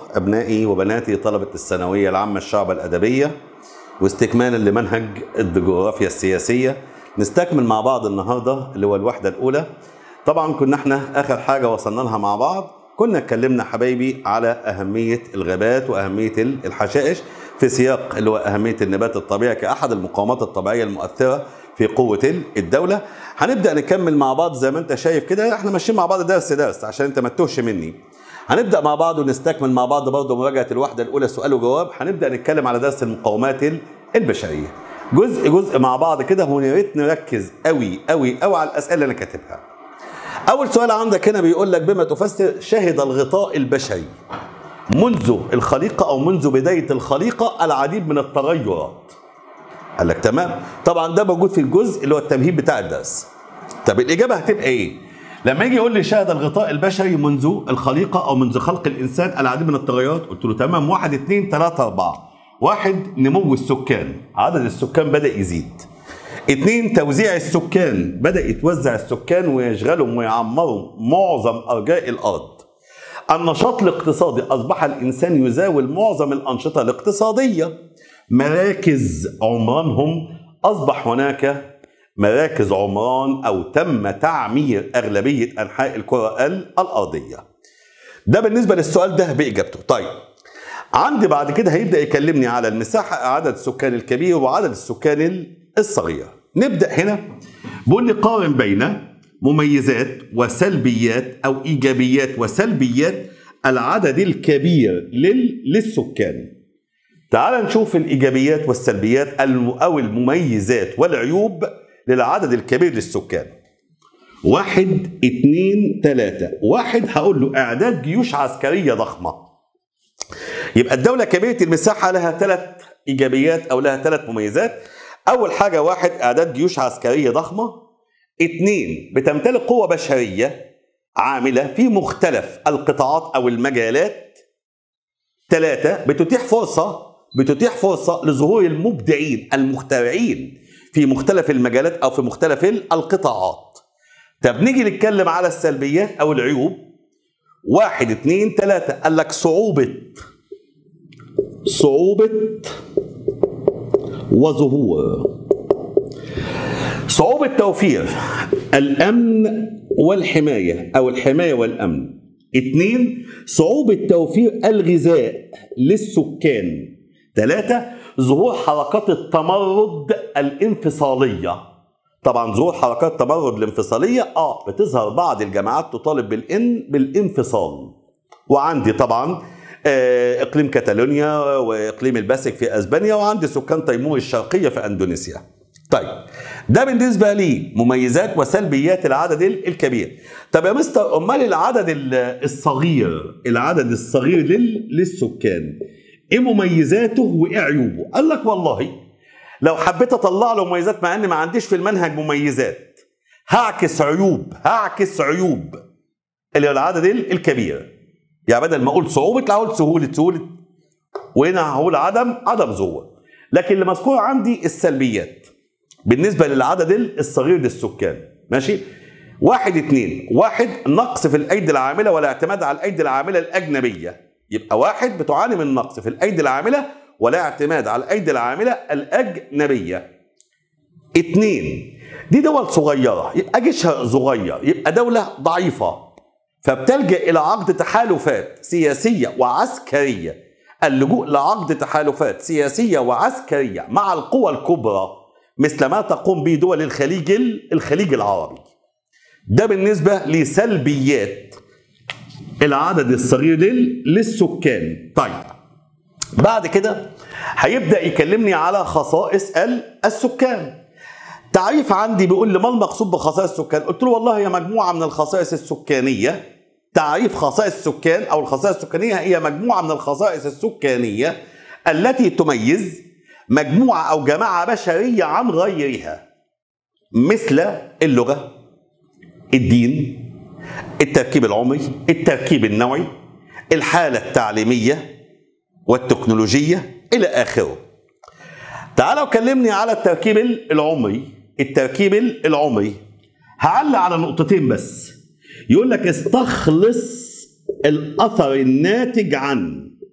أبنائي وبناتي طلبة الثانوية العامة الشعب الأدبية واستكمالا لمنهج الجغرافيا السياسية نستكمل مع بعض النهاردة اللي هو الوحدة الأولى طبعا كنا احنا آخر حاجة وصلنا لها مع بعض كنا اتكلمنا حبايبي على أهمية الغابات وأهمية الحشائش في سياق اللي هو أهمية النبات الطبيعي كأحد المقاومات الطبيعية المؤثرة في قوة الدولة هنبدأ نكمل مع بعض زي ما انت شايف كده احنا ماشيين مع بعض درس درس عشان انت ما تتوهش مني هنبدأ مع بعض ونستكمل مع بعض برضه مراجعة الوحدة الأولى سؤال وجواب هنبدأ نتكلم على درس المقاومات البشرية جزء جزء مع بعض كده ويا ريت نركز قوي قوي قوي على الأسئلة اللي أنا كاتبها أول سؤال عندك هنا بيقول لك بما تفسر شهد الغطاء البشري منذ الخليقة أو منذ بداية الخليقة العديد من التغيرات قال لك تمام طبعا ده موجود في الجزء اللي هو التمهيد بتاع الدرس طب الإجابة هتبقى إيه لما يجي يقول لي شهد الغطاء البشري منذ الخليقة أو منذ خلق الإنسان العديد من التغيرات قلت له تمام واحد اثنين ثلاثة أربعة واحد نمو السكان عدد السكان بدأ يزيد اثنين توزيع السكان بدأ يتوزع السكان ويشغلهم ويعمروا معظم أرجاء الأرض النشاط الاقتصادي أصبح الإنسان يزاول معظم الأنشطة الاقتصادية مراكز عمرانهم أصبح هناك مراكز عمران أو تم تعمير أغلبية أنحاء الكرة الأرضية ده بالنسبة للسؤال ده بإجابته طيب عندي بعد كده هيبدأ يكلمني على المساحة عدد السكان الكبير وعدد السكان الصغير نبدأ هنا بيقول لي قارن بين مميزات وسلبيات أو إيجابيات وسلبيات العدد الكبير لل... للسكان تعال نشوف الإيجابيات والسلبيات أو المميزات والعيوب للعدد الكبير للسكان واحد اتنين تلاتة واحد هقول له إعداد جيوش عسكرية ضخمة يبقى الدولة كبيرة المساحة لها ثلاث إيجابيات أو لها ثلاث مميزات أول حاجة واحد إعداد جيوش عسكرية ضخمة اتنين بتمتلك قوة بشرية عاملة في مختلف القطاعات أو المجالات ثلاثة بتتيح فرصة بتتيح فرصة لظهور المبدعين المخترعين في مختلف المجالات أو في مختلف القطاعات طب نيجي نتكلم على السلبيات أو العيوب واحد اتنين تلاتة قال لك صعوبة صعوبة وظهور صعوبة توفير الأمن والحماية أو الحماية والأمن اثنين صعوبة توفير الغذاء للسكان ثلاثة ظهور حركات التمرد الانفصالية طبعا ظهور حركات التمرد الانفصالية اه بتظهر بعض الجماعات تطالب بالإن بالانفصال وعندي طبعا آه اقليم كاتالونيا واقليم الباسك في اسبانيا وعندي سكان تيمور الشرقيه في اندونيسيا. طيب ده بالنسبه لي مميزات وسلبيات العدد الكبير. طب يا مستر امال العدد الصغير العدد الصغير للسكان ايه مميزاته وايه عيوبه؟ قال لك والله لو حبيت اطلع له مميزات مع ان ما عنديش في المنهج مميزات هعكس عيوب هعكس عيوب اللي هو العدد الكبير يعني بدل ما اقول صعوبه لا اقول سهوله سهوله وهنا هقول عدم عدم ظهور لكن اللي مذكور عندي السلبيات بالنسبه للعدد الصغير للسكان ماشي واحد اتنين واحد نقص في الايدي العامله والاعتماد على الايدي العامله الاجنبيه يبقى واحد بتعاني من نقص في الايدي العامله ولا اعتماد على الايدي العامله الاجنبيه اتنين دي دول صغيره يبقى جيشها صغير يبقى دوله ضعيفه فبتلجا الى عقد تحالفات سياسيه وعسكريه اللجوء لعقد تحالفات سياسيه وعسكريه مع القوى الكبرى مثل ما تقوم به دول الخليج الخليج العربي ده بالنسبه لسلبيات العدد الصغير للسكان طيب بعد كده هيبدا يكلمني على خصائص السكان تعريف عندي بيقول لي ما المقصود بخصائص السكان قلت له والله هي مجموعه من الخصائص السكانيه تعريف خصائص السكان او الخصائص السكانيه هي مجموعه من الخصائص السكانيه التي تميز مجموعه او جماعه بشريه عن غيرها مثل اللغه الدين التركيب العمري التركيب النوعي الحاله التعليميه والتكنولوجيه الى اخره تعالوا كلمني على التركيب العمري التركيب العمري هعلق على نقطتين بس يقول لك استخلص الاثر الناتج عن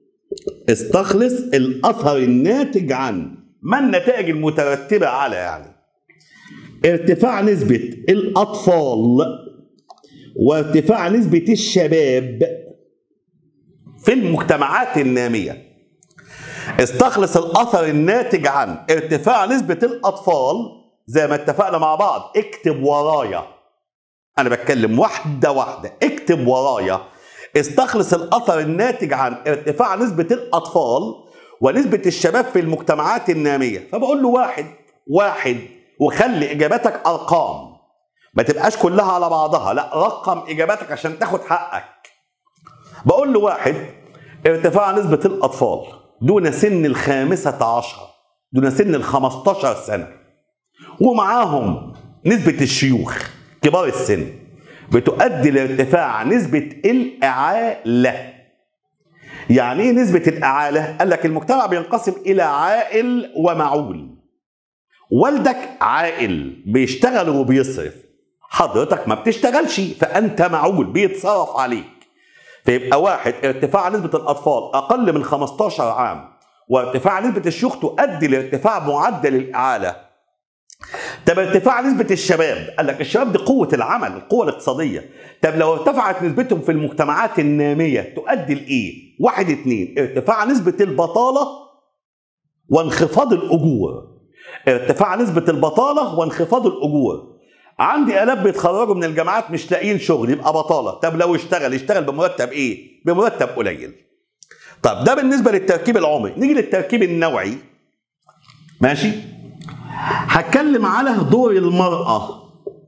استخلص الاثر الناتج عن ما النتائج المترتبه على يعني ارتفاع نسبه الاطفال وارتفاع نسبه الشباب في المجتمعات الناميه استخلص الاثر الناتج عن ارتفاع نسبه الاطفال زي ما اتفقنا مع بعض اكتب ورايا انا بتكلم واحده واحده اكتب ورايا استخلص الاثر الناتج عن ارتفاع نسبه الاطفال ونسبه الشباب في المجتمعات الناميه فبقول له واحد واحد وخلي اجاباتك ارقام ما تبقاش كلها على بعضها لا رقم اجاباتك عشان تاخد حقك بقول له واحد ارتفاع نسبه الاطفال دون سن الخامسة عشر دون سن الخمستاشر سنة ومعاهم نسبة الشيوخ كبار السن بتؤدي لارتفاع نسبة الإعالة يعني ايه نسبة الإعالة؟ قال لك المجتمع بينقسم إلى عائل ومعول والدك عائل بيشتغل وبيصرف حضرتك ما بتشتغلش فأنت معول بيتصرف عليك فيبقى واحد ارتفاع نسبة الأطفال أقل من 15 عام وارتفاع نسبة الشيوخ تؤدي لارتفاع معدل الإعالة طب ارتفاع نسبة الشباب قال لك الشباب دي قوة العمل القوة الاقتصادية طب لو ارتفعت نسبتهم في المجتمعات النامية تؤدي لإيه؟ واحد اتنين ارتفاع نسبة البطالة وانخفاض الأجور ارتفاع نسبة البطالة وانخفاض الأجور عندي آلاف بيتخرجوا من الجامعات مش لاقيين شغل يبقى بطالة طب لو اشتغل يشتغل بمرتب ايه بمرتب قليل طب ده بالنسبة للتركيب العمري نيجي للتركيب النوعي ماشي هتكلم على دور المرأة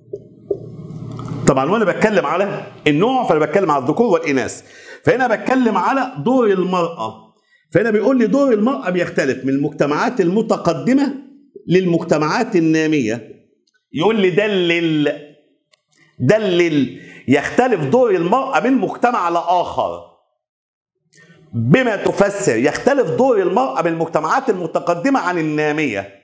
طبعا وانا بتكلم على النوع فانا بتكلم على الذكور والاناث فهنا بتكلم على دور المرأة فهنا بيقول لي دور المرأة بيختلف من المجتمعات المتقدمة للمجتمعات النامية يقول لي دلل دلل يختلف دور المرأة من مجتمع لآخر بما تفسر يختلف دور المرأة من المجتمعات المتقدمة عن النامية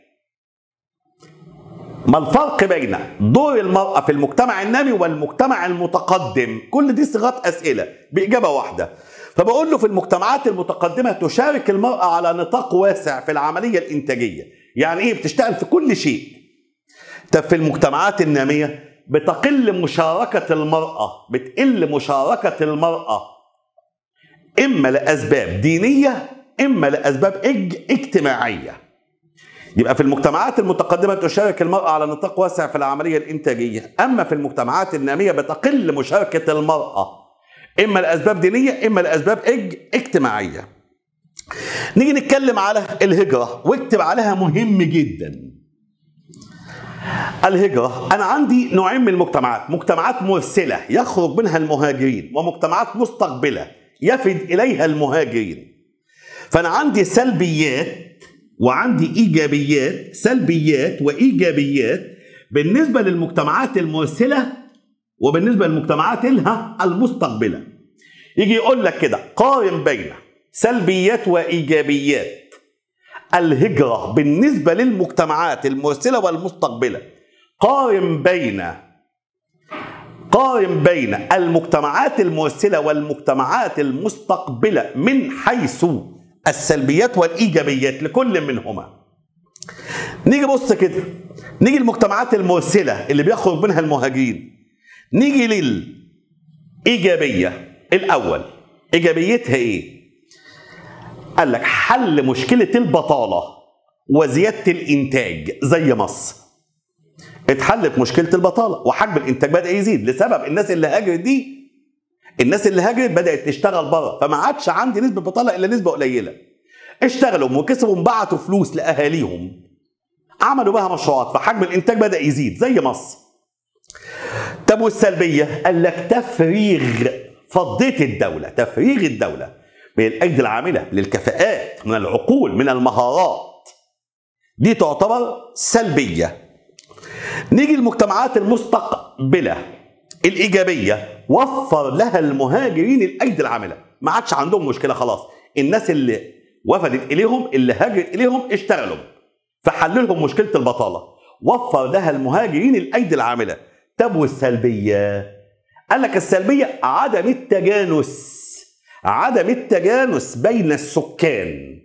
ما الفرق بين دور المرأة في المجتمع النامي والمجتمع المتقدم كل دي صيغات أسئلة بإجابة واحدة فبقول له في المجتمعات المتقدمة تشارك المرأة على نطاق واسع في العملية الإنتاجية يعني إيه بتشتغل في كل شيء طب في المجتمعات النامية بتقل مشاركة المرأة بتقل مشاركة المرأة إما لأسباب دينية إما لأسباب اج اجتماعية يبقى في المجتمعات المتقدمة تشارك المرأة على نطاق واسع في العملية الإنتاجية أما في المجتمعات النامية بتقل مشاركة المرأة إما لأسباب دينية إما لأسباب اج اجتماعية نيجي نتكلم على الهجرة واكتب عليها مهم جداً الهجرة أنا عندي نوعين من المجتمعات مجتمعات مرسلة يخرج منها المهاجرين ومجتمعات مستقبلة يفد إليها المهاجرين فأنا عندي سلبيات وعندي إيجابيات سلبيات وإيجابيات بالنسبة للمجتمعات المرسلة وبالنسبة للمجتمعات الها المستقبلة يجي يقول لك كده قارن بين سلبيات وإيجابيات الهجرة بالنسبة للمجتمعات المرسلة والمستقبلة قارن بين قارن بين المجتمعات المرسلة والمجتمعات المستقبلة من حيث السلبيات والإيجابيات لكل منهما نيجي بص كده نيجي المجتمعات المرسلة اللي بيخرج منها المهاجرين نيجي للإيجابية الأول إيجابيتها إيه؟ قال لك حل مشكلة البطالة وزيادة الإنتاج زي مصر اتحلت مشكلة البطالة وحجم الإنتاج بدأ يزيد لسبب الناس اللي هاجرت دي الناس اللي هاجرت بدأت تشتغل بره فما عادش عندي نسبة بطالة إلا نسبة قليلة اشتغلوا وكسبوا بعتوا فلوس لأهاليهم عملوا بها مشروعات فحجم الإنتاج بدأ يزيد زي مصر طب والسلبية قال لك تفريغ فضيت الدولة تفريغ الدولة من الأيدي العاملة للكفاءات من العقول من المهارات دي تعتبر سلبية نيجي المجتمعات المستقبلة الإيجابية وفر لها المهاجرين الأيدي العاملة ما عادش عندهم مشكلة خلاص الناس اللي وفدت إليهم اللي هاجرت إليهم اشتغلوا فحل لهم مشكلة البطالة وفر لها المهاجرين الأيدي العاملة طب والسلبية قال لك السلبية عدم التجانس عدم التجانس بين السكان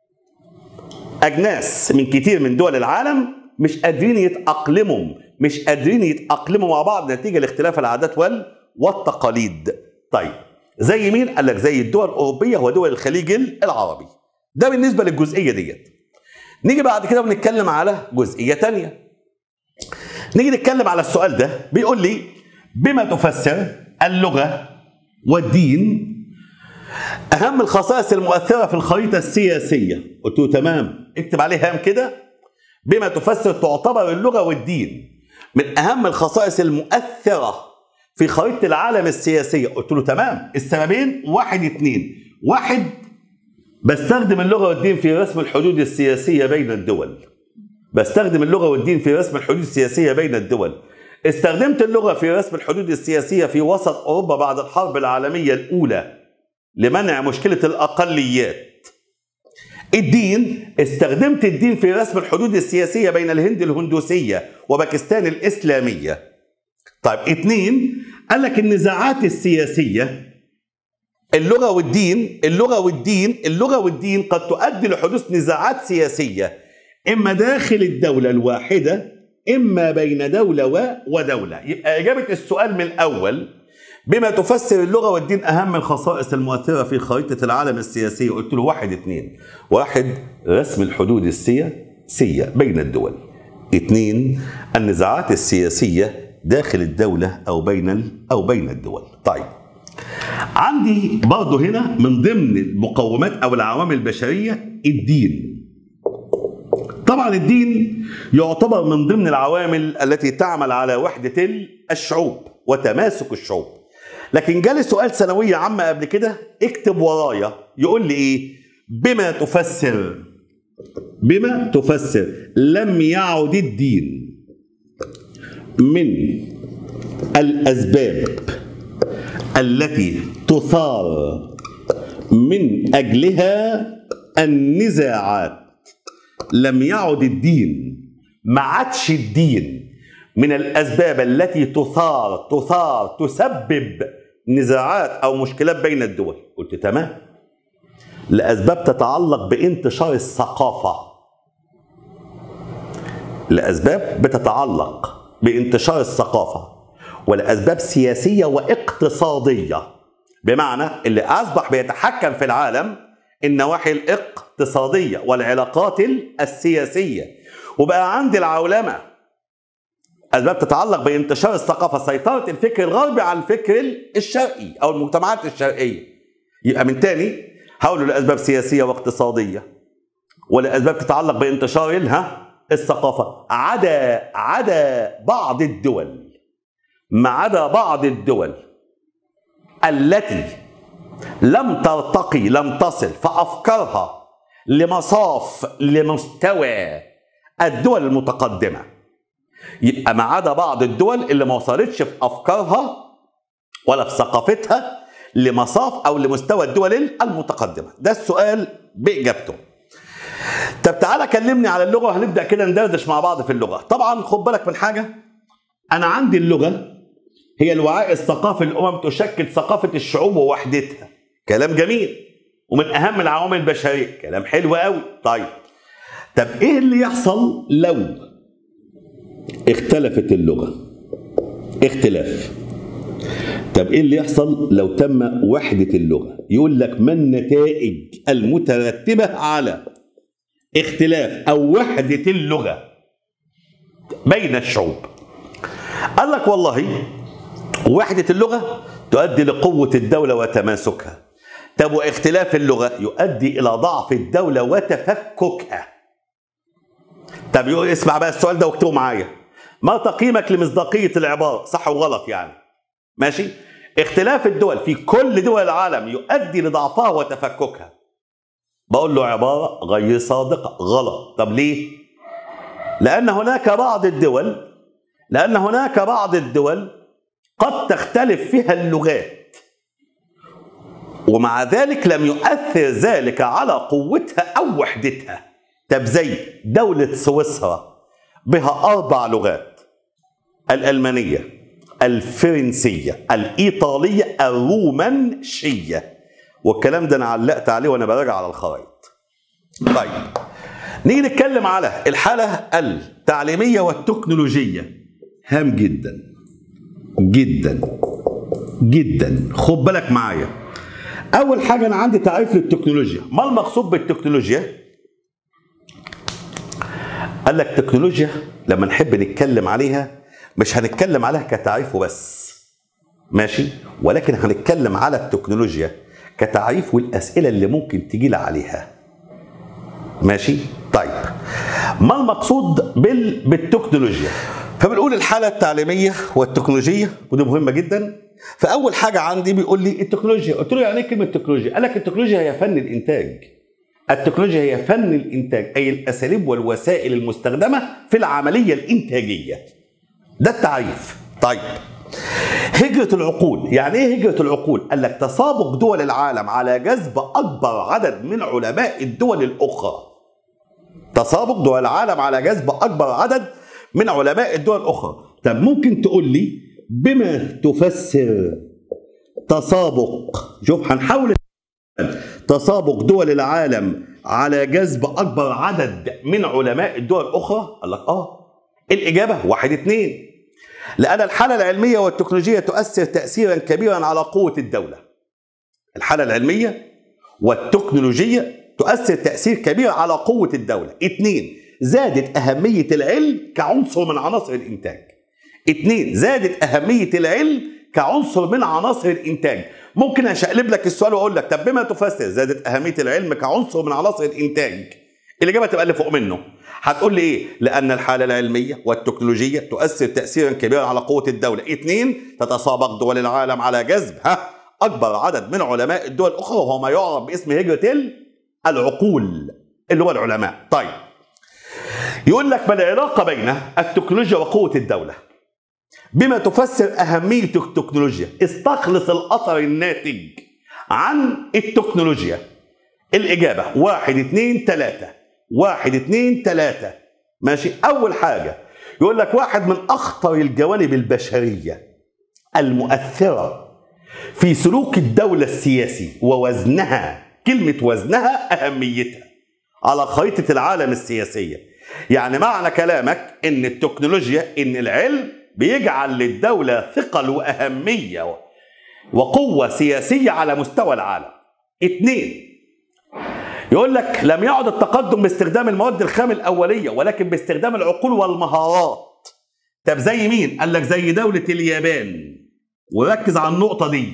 اجناس من كتير من دول العالم مش قادرين يتاقلموا مش قادرين يتاقلموا مع بعض نتيجه لاختلاف العادات وال والتقاليد طيب زي مين قال لك زي الدول الاوروبيه ودول الخليج العربي ده بالنسبه للجزئيه ديت نيجي بعد كده ونتكلم على جزئيه تانية نيجي نتكلم على السؤال ده بيقول لي بما تفسر اللغه والدين اهم الخصائص المؤثره في الخريطه السياسيه قلت له تمام اكتب عليه هام كده بما تفسر تعتبر اللغه والدين من اهم الخصائص المؤثره في خريطه العالم السياسيه قلت له تمام السببين واحد اتنين واحد بستخدم اللغه والدين في رسم الحدود السياسيه بين الدول بستخدم اللغه والدين في رسم الحدود السياسيه بين الدول استخدمت اللغه في رسم الحدود السياسيه في وسط اوروبا بعد الحرب العالميه الاولى لمنع مشكله الاقليات الدين استخدمت الدين في رسم الحدود السياسيه بين الهند الهندوسيه وباكستان الاسلاميه طيب اتنين قال لك النزاعات السياسيه اللغه والدين اللغه والدين اللغه والدين قد تؤدي لحدوث نزاعات سياسيه اما داخل الدوله الواحده اما بين دوله و ودوله يبقى اجابه السؤال من الاول بما تفسر اللغه والدين اهم الخصائص المؤثره في خريطه العالم السياسيه قلت له واحد اتنين واحد رسم الحدود السياسيه بين الدول اتنين النزاعات السياسيه داخل الدوله او بين او بين الدول طيب عندي برضه هنا من ضمن المقومات او العوامل البشريه الدين طبعا الدين يعتبر من ضمن العوامل التي تعمل على وحده الشعوب وتماسك الشعوب لكن جالي سؤال ثانويه عامه قبل كده اكتب ورايا يقول لي ايه بما تفسر بما تفسر لم يعد الدين من الاسباب التي تثار من اجلها النزاعات لم يعد الدين ما عادش الدين من الاسباب التي تثار تثار تسبب نزاعات او مشكلات بين الدول قلت تمام لاسباب تتعلق بانتشار الثقافه لاسباب بتتعلق بانتشار الثقافه ولاسباب سياسيه واقتصاديه بمعنى اللي اصبح بيتحكم في العالم النواحي الاقتصاديه والعلاقات السياسيه وبقى عندي العولمه اسباب تتعلق بانتشار الثقافه سيطره الفكر الغربي على الفكر الشرقي او المجتمعات الشرقيه يبقى من تاني هقول لاسباب سياسيه واقتصاديه ولاسباب تتعلق بانتشار الها الثقافه عدا عدا بعض الدول ما عدا بعض الدول التي لم ترتقي لم تصل في افكارها لمصاف لمستوى الدول المتقدمه يبقى ما عدا بعض الدول اللي ما وصلتش في افكارها ولا في ثقافتها لمصاف او لمستوى الدول المتقدمه ده السؤال باجابته طب تعالى كلمني على اللغه وهنبدا كده ندردش مع بعض في اللغه طبعا خد بالك من حاجه انا عندي اللغه هي الوعاء الثقافي الامم تشكل ثقافه الشعوب ووحدتها كلام جميل ومن اهم العوامل البشريه كلام حلو قوي طيب طب ايه اللي يحصل لو اختلفت اللغه اختلاف طب ايه اللي يحصل لو تم وحده اللغه يقول لك ما النتائج المترتبه على اختلاف او وحده اللغه بين الشعوب قال لك والله وحده اللغه تؤدي لقوه الدوله وتماسكها طب واختلاف اللغه يؤدي الى ضعف الدوله وتفككها طب يقول اسمع بقى السؤال ده واكتبه معايا ما تقييمك لمصداقيه العباره صح وغلط يعني ماشي اختلاف الدول في كل دول العالم يؤدي لضعفها وتفككها بقول له عباره غير صادقه غلط طب ليه لان هناك بعض الدول لان هناك بعض الدول قد تختلف فيها اللغات ومع ذلك لم يؤثر ذلك على قوتها او وحدتها طب زي دوله سويسرا بها اربع لغات الالمانيه الفرنسيه الايطاليه الرومانشيه والكلام ده انا علقت عليه وانا براجع على الخرائط طيب نيجي نتكلم على الحاله التعليميه والتكنولوجيه هام جدا جدا جدا خد بالك معايا اول حاجه انا عندي تعريف للتكنولوجيا ما المقصود بالتكنولوجيا قال لك تكنولوجيا لما نحب نتكلم عليها مش هنتكلم عليها كتعريف وبس ماشي ولكن هنتكلم على التكنولوجيا كتعريف والاسئله اللي ممكن تجي لي عليها ماشي طيب ما المقصود بال... بالتكنولوجيا فبنقول الحاله التعليميه والتكنولوجيه ودي مهمه جدا فاول حاجه عندي بيقول لي التكنولوجيا قلت له يعني ايه كلمه تكنولوجيا قال لك التكنولوجيا هي فن الانتاج التكنولوجيا هي فن الانتاج اي الاساليب والوسائل المستخدمه في العمليه الانتاجيه ده التعريف طيب هجرة العقول يعني ايه هجرة العقول قال لك تسابق دول العالم على جذب اكبر عدد من علماء الدول الاخرى تسابق دول العالم على جذب اكبر عدد من علماء الدول الاخرى طب ممكن تقول لي بما تفسر تسابق شوف هنحاول تسابق دول العالم على جذب اكبر عدد من علماء الدول الاخرى قال لك اه الاجابه واحد اتنين لان الحاله العلميه والتكنولوجيه تؤثر تاثيرا كبيرا على قوه الدوله الحاله العلميه والتكنولوجيه تؤثر تاثير كبير على قوه الدوله اتنين زادت اهميه العلم كعنصر من عناصر الانتاج اتنين زادت اهميه العلم كعنصر من عناصر الانتاج ممكن اشقلب لك السؤال واقول لك طب بما تفسر زادت اهميه العلم كعنصر من عناصر الانتاج الاجابه تبقى اللي فوق منه هتقول لي ايه لان الحاله العلميه والتكنولوجيه تؤثر تاثيرا كبيرا على قوه الدوله اثنين تتسابق دول العالم على جذب ها اكبر عدد من علماء الدول الاخرى وهو ما يعرف باسم هجره العقول اللي هو العلماء طيب يقول لك ما العلاقه بين التكنولوجيا وقوه الدوله بما تفسر أهمية التكنولوجيا استخلص الأثر الناتج عن التكنولوجيا الإجابة واحد اتنين تلاتة واحد اتنين تلاتة ماشي أول حاجة يقول لك واحد من أخطر الجوانب البشرية المؤثرة في سلوك الدولة السياسي ووزنها كلمة وزنها أهميتها على خريطة العالم السياسية يعني معنى كلامك ان التكنولوجيا ان العلم بيجعل للدولة ثقل وأهمية وقوة سياسية على مستوى العالم اثنين يقول لك لم يعد التقدم باستخدام المواد الخام الأولية ولكن باستخدام العقول والمهارات طب زي مين؟ قال لك زي دولة اليابان وركز على النقطة دي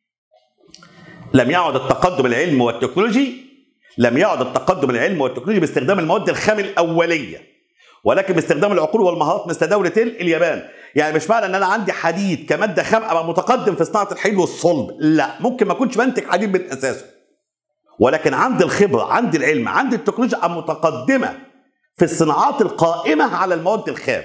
لم يعد التقدم العلمي والتكنولوجي لم يعد التقدم العلمي والتكنولوجي باستخدام المواد الخام الأولية ولكن باستخدام العقول والمهارات مثل دولة اليابان يعني مش معنى ان انا عندي حديد كمادة خام ابقى متقدم في صناعة الحديد والصلب لا ممكن ما اكونش بنتج حديد من اساسه ولكن عندي الخبرة عندي العلم عندي التكنولوجيا متقدمة في الصناعات القائمة على المواد الخام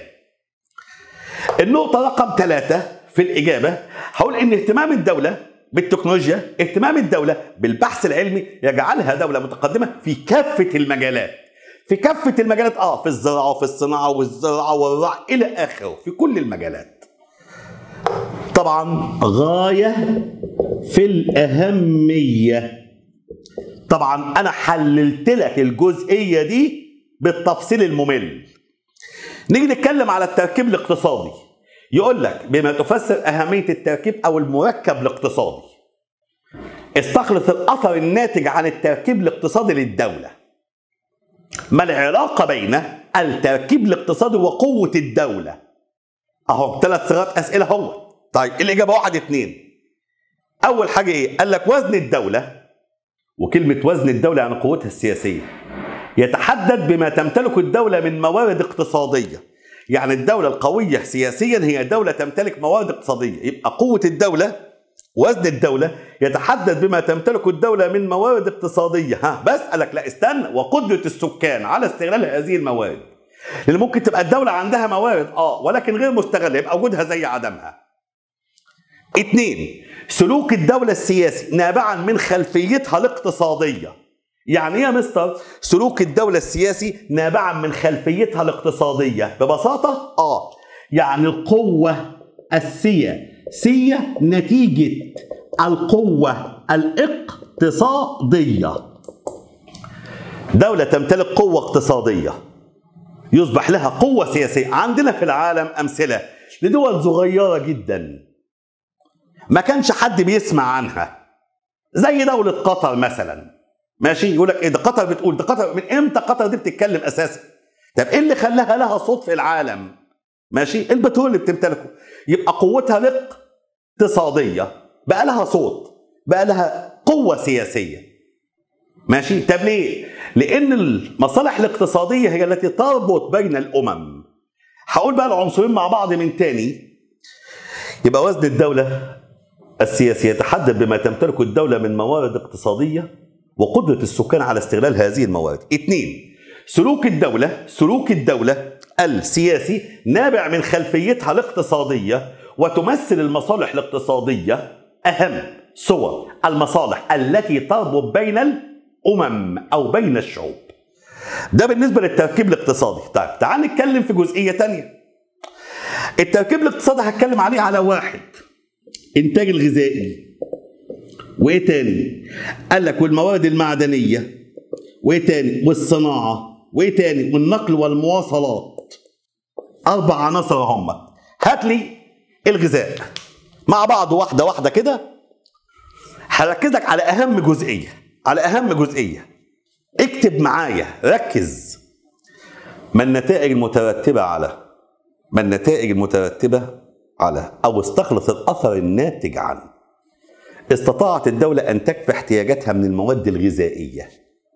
النقطة رقم ثلاثة في الإجابة هقول إن اهتمام الدولة بالتكنولوجيا اهتمام الدولة بالبحث العلمي يجعلها دولة متقدمة في كافة المجالات في كافة المجالات اه في الزراعة وفي الصناعة والزراعة والرعي إلى آخره في كل المجالات طبعا غاية في الأهمية طبعا أنا حللت لك الجزئية دي بالتفصيل الممل نيجي نتكلم على التركيب الاقتصادي يقول لك بما تفسر أهمية التركيب أو المركب الاقتصادي استخلص الأثر الناتج عن التركيب الاقتصادي للدولة ما العلاقة بين التركيب الاقتصادي وقوة الدولة أهو ثلاث صيغات أسئلة هو طيب الإجابة واحد اتنين أول حاجة إيه؟ قال لك وزن الدولة وكلمة وزن الدولة يعني قوتها السياسية يتحدد بما تمتلك الدولة من موارد اقتصادية يعني الدولة القوية سياسيا هي دولة تمتلك موارد اقتصادية يبقى قوة الدولة وزن الدولة يتحدد بما تمتلك الدولة من موارد اقتصادية ها بسألك لا استنى وقدرة السكان على استغلال هذه الموارد لأن ممكن تبقى الدولة عندها موارد اه ولكن غير مستغلة يبقى وجودها زي عدمها اتنين سلوك الدولة السياسي نابعا من خلفيتها الاقتصادية يعني ايه يا مستر سلوك الدولة السياسي نابعا من خلفيتها الاقتصادية ببساطة اه يعني القوة السياسية نتيجة القوة اقتصادية دولة تمتلك قوة اقتصادية يصبح لها قوة سياسية عندنا في العالم أمثلة لدول صغيرة جدا ما كانش حد بيسمع عنها زي دولة قطر مثلا ماشي يقول لك ايه ده قطر بتقول ده قطر من امتى قطر دي بتتكلم اساسا طب ايه اللي خلاها لها صوت في العالم ماشي البترول اللي بتمتلكه يبقى قوتها الاقتصاديه بقى لها صوت بقى لها قوه سياسيه ماشي طب ليه لان المصالح الاقتصاديه هي التي تربط بين الامم هقول بقى العنصرين مع بعض من تاني يبقى وزن الدوله السياسي يتحدد بما تمتلكه الدوله من موارد اقتصاديه وقدره السكان على استغلال هذه الموارد اثنين سلوك الدولة سلوك الدولة السياسي نابع من خلفيتها الاقتصادية وتمثل المصالح الاقتصادية أهم صور المصالح التي تربط بين الأمم أو بين الشعوب ده بالنسبة للتركيب الاقتصادي طيب تعال نتكلم في جزئية تانية التركيب الاقتصادي هتكلم عليه على واحد إنتاج الغذائي وإيه تاني قال لك والموارد المعدنية وإيه تاني والصناعة وايه تاني والنقل والمواصلات اربع عناصر هم هات لي الغذاء مع بعض واحده واحده كده هركزك على اهم جزئيه على اهم جزئيه اكتب معايا ركز ما النتائج المترتبه على ما النتائج المترتبه على او استخلص الاثر الناتج عن استطاعت الدوله ان تكفي احتياجاتها من المواد الغذائيه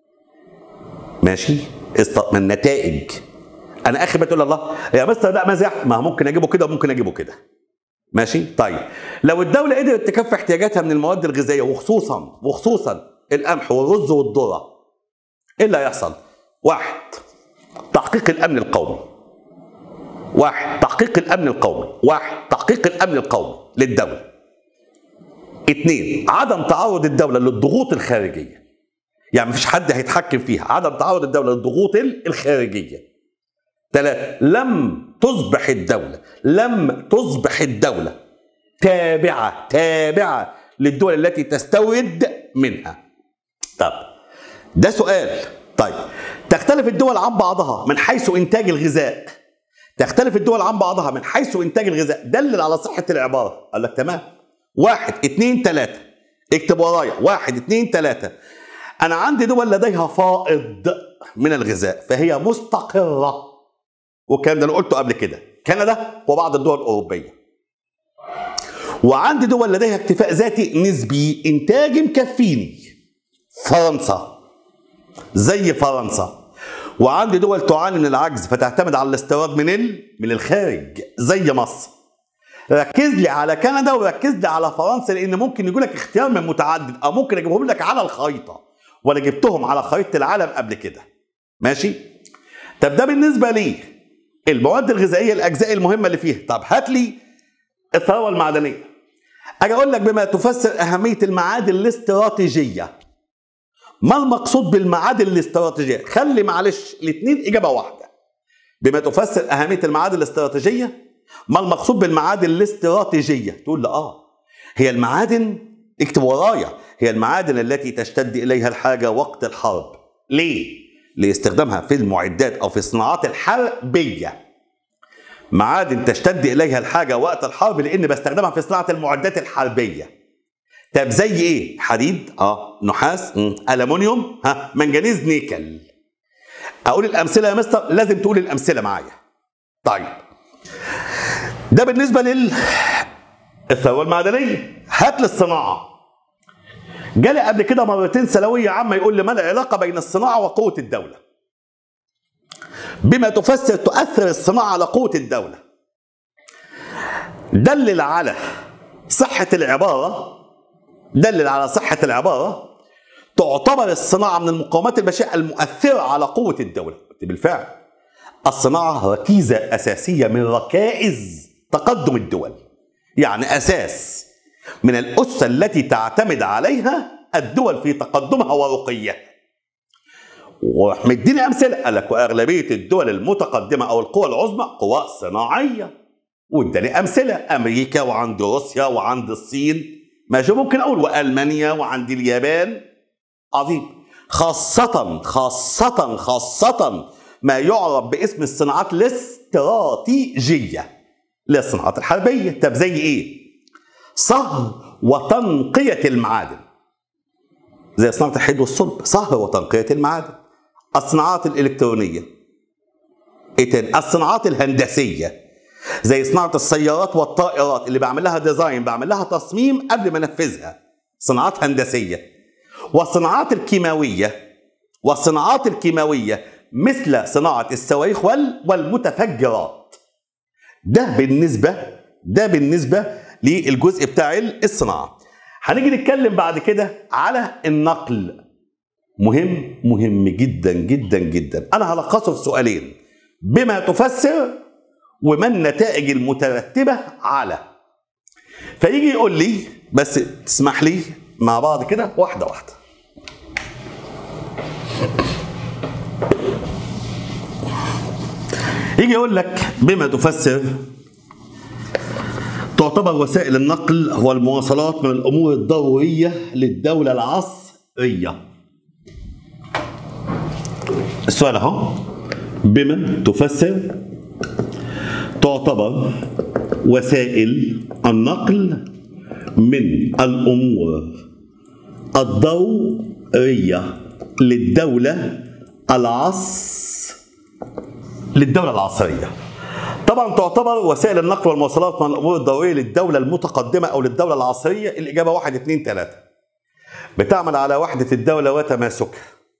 ماشي است... من النتائج انا اخي بتقول الله يا مستر لا مزح ما ممكن اجيبه كده وممكن اجيبه كده ماشي طيب لو الدوله قدرت تكفي احتياجاتها من المواد الغذائيه وخصوصا وخصوصا القمح والرز والذره ايه اللي هيحصل واحد تحقيق الامن القومي واحد تحقيق الامن القومي واحد تحقيق الامن القومي للدوله اثنين عدم تعرض الدوله للضغوط الخارجيه يعني مفيش حد هيتحكم فيها عدم تعرض الدولة للضغوط الخارجية ثلاثة لم تصبح الدولة لم تصبح الدولة تابعة تابعة للدول التي تستورد منها طب ده سؤال طيب تختلف الدول عن بعضها من حيث إنتاج الغذاء تختلف الدول عن بعضها من حيث إنتاج الغذاء دلل على صحة العبارة قال لك تمام واحد اتنين تلاتة اكتب ورايا واحد اتنين تلاتة أنا عندي دول لديها فائض من الغذاء فهي مستقرة والكلام ده أنا قلته قبل كده كندا وبعض الدول الأوروبية وعندي دول لديها اكتفاء ذاتي نسبي إنتاج مكفيني فرنسا زي فرنسا وعندي دول تعاني من العجز فتعتمد على الاستيراد من ال... من الخارج زي مصر ركز لي على كندا وركز لي على فرنسا لان ممكن يقول لك اختيار من متعدد او ممكن اجيبهم لك على الخريطه وانا جبتهم على خريطه العالم قبل كده ماشي طب ده بالنسبه لي المواد الغذائيه الاجزاء المهمه اللي فيها طب هات لي الثروه المعدنيه اجي اقول لك بما تفسر اهميه المعادن الاستراتيجيه ما المقصود بالمعادن الاستراتيجيه خلي معلش الاثنين اجابه واحده بما تفسر اهميه المعادن الاستراتيجيه ما المقصود بالمعادن الاستراتيجيه تقول لي اه هي المعادن اكتب ورايا هي المعادن التي تشتد اليها الحاجه وقت الحرب ليه لاستخدامها في المعدات او في الصناعات الحربيه معادن تشتد اليها الحاجه وقت الحرب لان بستخدمها في صناعه المعدات الحربيه طب زي ايه حديد اه نحاس مم. المونيوم ها منجنيز نيكل اقول الامثله يا مستر لازم تقول الامثله معايا طيب ده بالنسبه لل الثروه المعدنيه هات لي الصناعه جالي قبل كده مرتين ثانويه عامه يقول لي ما العلاقه بين الصناعه وقوه الدوله بما تفسر تؤثر الصناعه على قوه الدوله دلل على صحه العباره دلل على صحه العباره تعتبر الصناعه من المقاومات البشريه المؤثره على قوه الدوله بالفعل الصناعه ركيزه اساسيه من ركائز تقدم الدول يعني اساس من الاسس التي تعتمد عليها الدول في تقدمها ورقيها ومديني امثله قال لك واغلبيه الدول المتقدمه او القوى العظمى قوى صناعيه واداني امثله امريكا وعند روسيا وعند الصين ماشي ممكن اقول والمانيا وعند اليابان عظيم خاصة خاصة خاصة ما يعرف باسم الصناعات الاستراتيجية للصناعات الحربية طب زي ايه؟ صهر وتنقية المعادن زي صناعة الحديد والصلب صهر وتنقية المعادن الصناعات الإلكترونية ايه تاني؟ الصناعات الهندسية زي صناعة السيارات والطائرات اللي بعمل لها ديزاين بعمل لها تصميم قبل ما انفذها صناعات هندسية والصناعات الكيماوية والصناعات الكيماوية مثل صناعة الصواريخ وال- والمتفجرات ده بالنسبة ده بالنسبة للجزء بتاع الصناعة هنيجي نتكلم بعد كده على النقل مهم مهم جدا جدا جدا انا هلخصه في سؤالين بما تفسر وما النتائج المترتبة على فيجي يقول لي بس تسمح لي مع بعض كده واحدة واحدة يجي يقول لك بما تفسر تعتبر وسائل النقل والمواصلات من الأمور الضرورية للدولة العصرية السؤال اهو بما تفسر تعتبر وسائل النقل من الامور الضروريه للدوله العصر للدوله العصريه طبعا تعتبر وسائل النقل والمواصلات من الامور الضروريه للدوله المتقدمه او للدوله العصريه الاجابه واحد اثنين ثلاثه بتعمل على وحده الدوله وتماسكها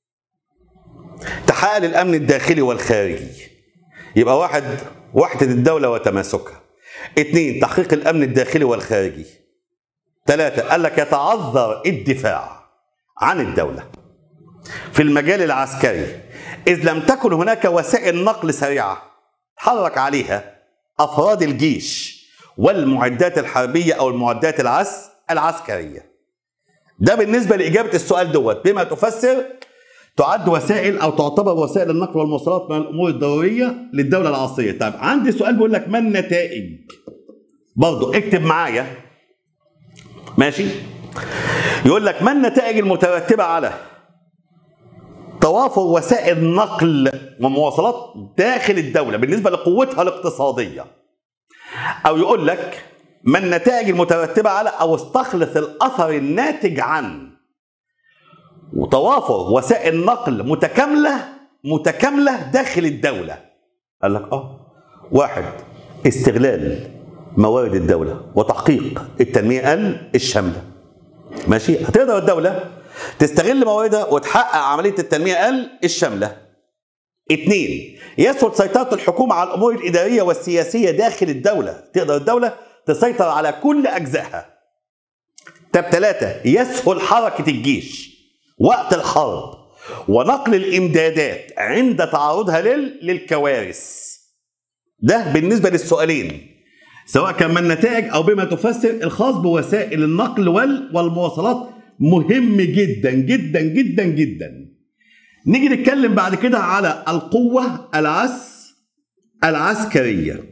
تحقق الامن الداخلي والخارجي يبقى واحد وحدة الدولة وتماسكها اثنين تحقيق الامن الداخلي والخارجي ثلاثة قال لك يتعذر الدفاع عن الدولة في المجال العسكري إذ لم تكن هناك وسائل نقل سريعة تحرك عليها أفراد الجيش والمعدات الحربية أو المعدات العس العسكرية ده بالنسبة لإجابة السؤال دوت بما تفسر تعد وسائل او تعتبر وسائل النقل والمواصلات من الامور الضروريه للدوله العصريه طيب عندي سؤال بيقول لك ما النتائج برضو اكتب معايا ماشي يقول لك ما النتائج المترتبه على توافر وسائل نقل ومواصلات داخل الدوله بالنسبه لقوتها الاقتصاديه او يقول لك ما النتائج المترتبه على او استخلص الاثر الناتج عن وتوافر وسائل نقل متكاملة متكاملة داخل الدولة قال لك اه واحد استغلال موارد الدولة وتحقيق التنمية الشاملة ماشي هتقدر الدولة تستغل مواردها وتحقق عملية التنمية الشاملة اثنين يسهل سيطرة الحكومة على الأمور الإدارية والسياسية داخل الدولة تقدر الدولة تسيطر على كل أجزائها طب ثلاثة يسهل حركة الجيش وقت الحرب ونقل الامدادات عند تعرضها لل... للكوارث ده بالنسبه للسؤالين سواء كان من النتائج او بما تفسر الخاص بوسائل النقل وال... والمواصلات مهم جدا جدا جدا جدا نيجي نتكلم بعد كده على القوه العس العسكريه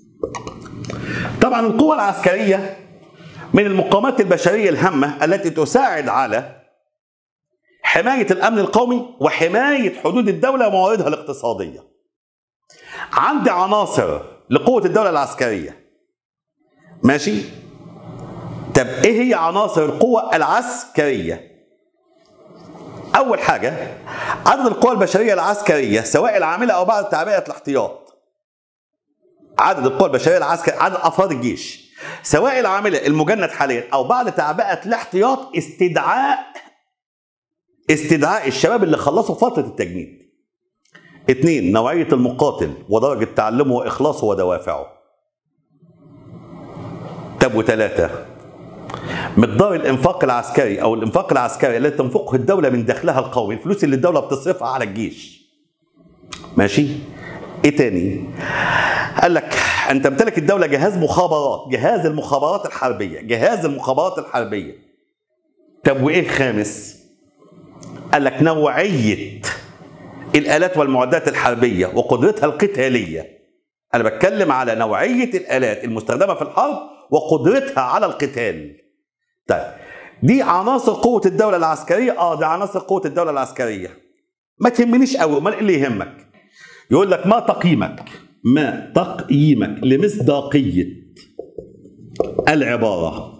طبعا القوه العسكريه من المقامات البشريه الهامه التي تساعد على حماية الأمن القومي وحماية حدود الدولة ومواردها الاقتصادية عندي عناصر لقوة الدولة العسكرية ماشي طب ايه هي عناصر القوة العسكرية أول حاجة عدد القوى البشرية العسكرية سواء العاملة أو بعد تعبئة الاحتياط عدد القوى البشرية العسكرية عدد أفراد الجيش سواء العاملة المجند حاليا أو بعد تعبئة الاحتياط استدعاء استدعاء الشباب اللي خلصوا فترة التجنيد اثنين نوعية المقاتل ودرجة تعلمه وإخلاصه ودوافعه طب وثلاثة مقدار الإنفاق العسكري أو الإنفاق العسكري الذي تنفقه الدولة من دخلها القومي الفلوس اللي الدولة بتصرفها على الجيش ماشي ايه تاني قال لك ان تمتلك الدولة جهاز مخابرات جهاز المخابرات الحربية جهاز المخابرات الحربية طب وايه خامس قال لك نوعية الآلات والمعدات الحربية وقدرتها القتالية أنا بتكلم على نوعية الآلات المستخدمة في الحرب وقدرتها على القتال طيب دي عناصر قوة الدولة العسكرية اه دي عناصر قوة الدولة العسكرية ما تهمنيش قوي امال ايه اللي يهمك يقول لك ما تقييمك ما تقييمك لمصداقية العبارة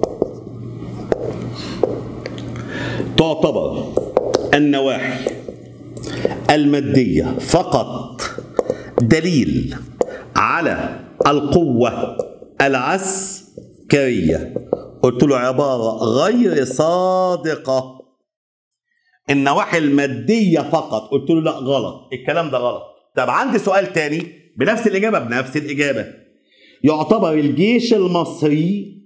تعتبر النواحي المادية فقط دليل على القوة العسكرية قلت له عبارة غير صادقة النواحي المادية فقط قلت له لا غلط الكلام ده غلط طب عندي سؤال تاني بنفس الإجابة بنفس الإجابة يعتبر الجيش المصري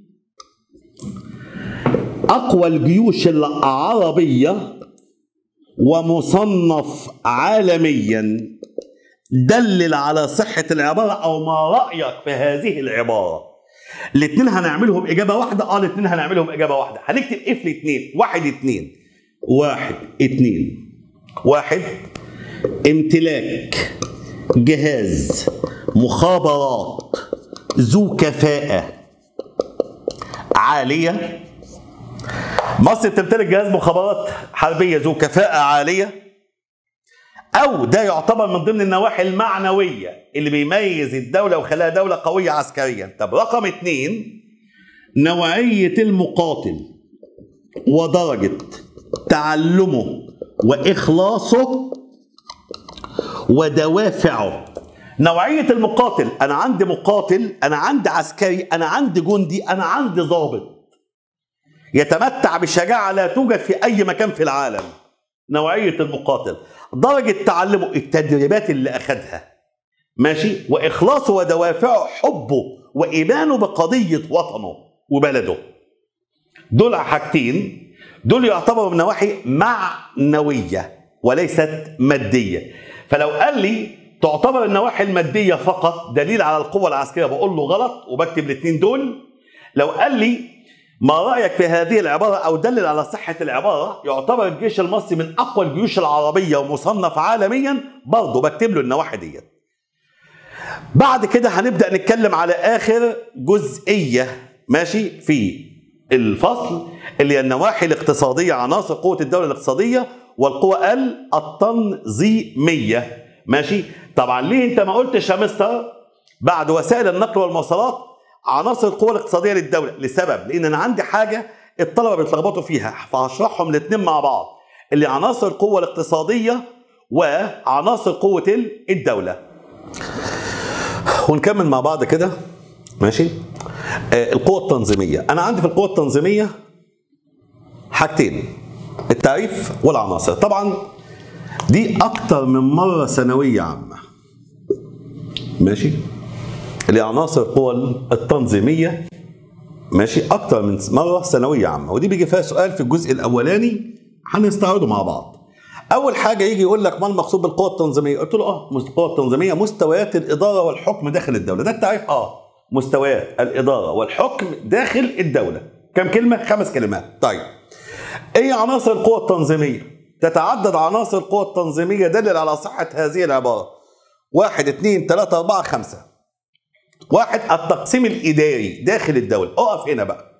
أقوى الجيوش العربية ومصنف عالميا دلل على صحة العبارة أو ما رأيك في هذه العبارة الاثنين هنعملهم إجابة واحدة اه الاثنين هنعملهم إجابة واحدة هنكتب إيه في الاثنين واحد اتنين واحد اتنين واحد امتلاك جهاز مخابرات ذو كفاءة عالية مصر بتمتلك جهاز مخابرات حربية ذو كفاءة عالية أو ده يعتبر من ضمن النواحي المعنوية اللي بيميز الدولة وخلاها دولة قوية عسكريا طب رقم اتنين نوعية المقاتل ودرجة تعلمه وإخلاصه ودوافعه نوعية المقاتل أنا عندي مقاتل أنا عندي عسكري أنا عندي جندي أنا عندي ضابط يتمتع بشجاعة لا توجد في أي مكان في العالم نوعية المقاتل درجة تعلمه التدريبات اللي أخدها ماشي وإخلاصه ودوافعه حبه وإيمانه بقضية وطنه وبلده دول حاجتين دول يعتبروا من نواحي معنوية وليست مادية فلو قال لي تعتبر النواحي المادية فقط دليل على القوة العسكرية بقول له غلط وبكتب الاثنين دول لو قال لي ما رأيك في هذه العبارة أو دلل على صحة العبارة يعتبر الجيش المصري من أقوى الجيوش العربية ومصنف عالميا برضه بكتب له النواحي ديت بعد كده هنبدأ نتكلم على آخر جزئية ماشي في الفصل اللي هي النواحي الاقتصادية عناصر قوة الدولة الاقتصادية والقوة التنظيمية ماشي طبعا ليه انت ما قلتش يا مستر بعد وسائل النقل والمواصلات عناصر القوة الاقتصادية للدولة لسبب لأن أنا عندي حاجة الطلبة بيتلخبطوا فيها فهشرحهم الاثنين مع بعض اللي عناصر القوة الاقتصادية وعناصر قوة الدولة ونكمل مع بعض كده ماشي آه القوة التنظيمية أنا عندي في القوة التنظيمية حاجتين التعريف والعناصر طبعا دي أكتر من مرة ثانوية عامة ماشي اللي عناصر القوى التنظيمية ماشي أكتر من مرة ثانوية عامة ودي بيجي فيها سؤال في الجزء الأولاني هنستعرضه مع بعض أول حاجة يجي يقول لك ما المقصود بالقوة التنظيمية؟ قلت له أه القوة التنظيمية مستويات الإدارة والحكم داخل الدولة ده التعريف أه مستويات الإدارة والحكم داخل الدولة كم كلمة؟ خمس كلمات طيب إيه عناصر القوة التنظيمية؟ تتعدد عناصر القوة التنظيمية دلل على صحة هذه العبارة واحد اثنين ثلاثة أربعة خمسة واحد التقسيم الإداري داخل الدولة أقف هنا بقى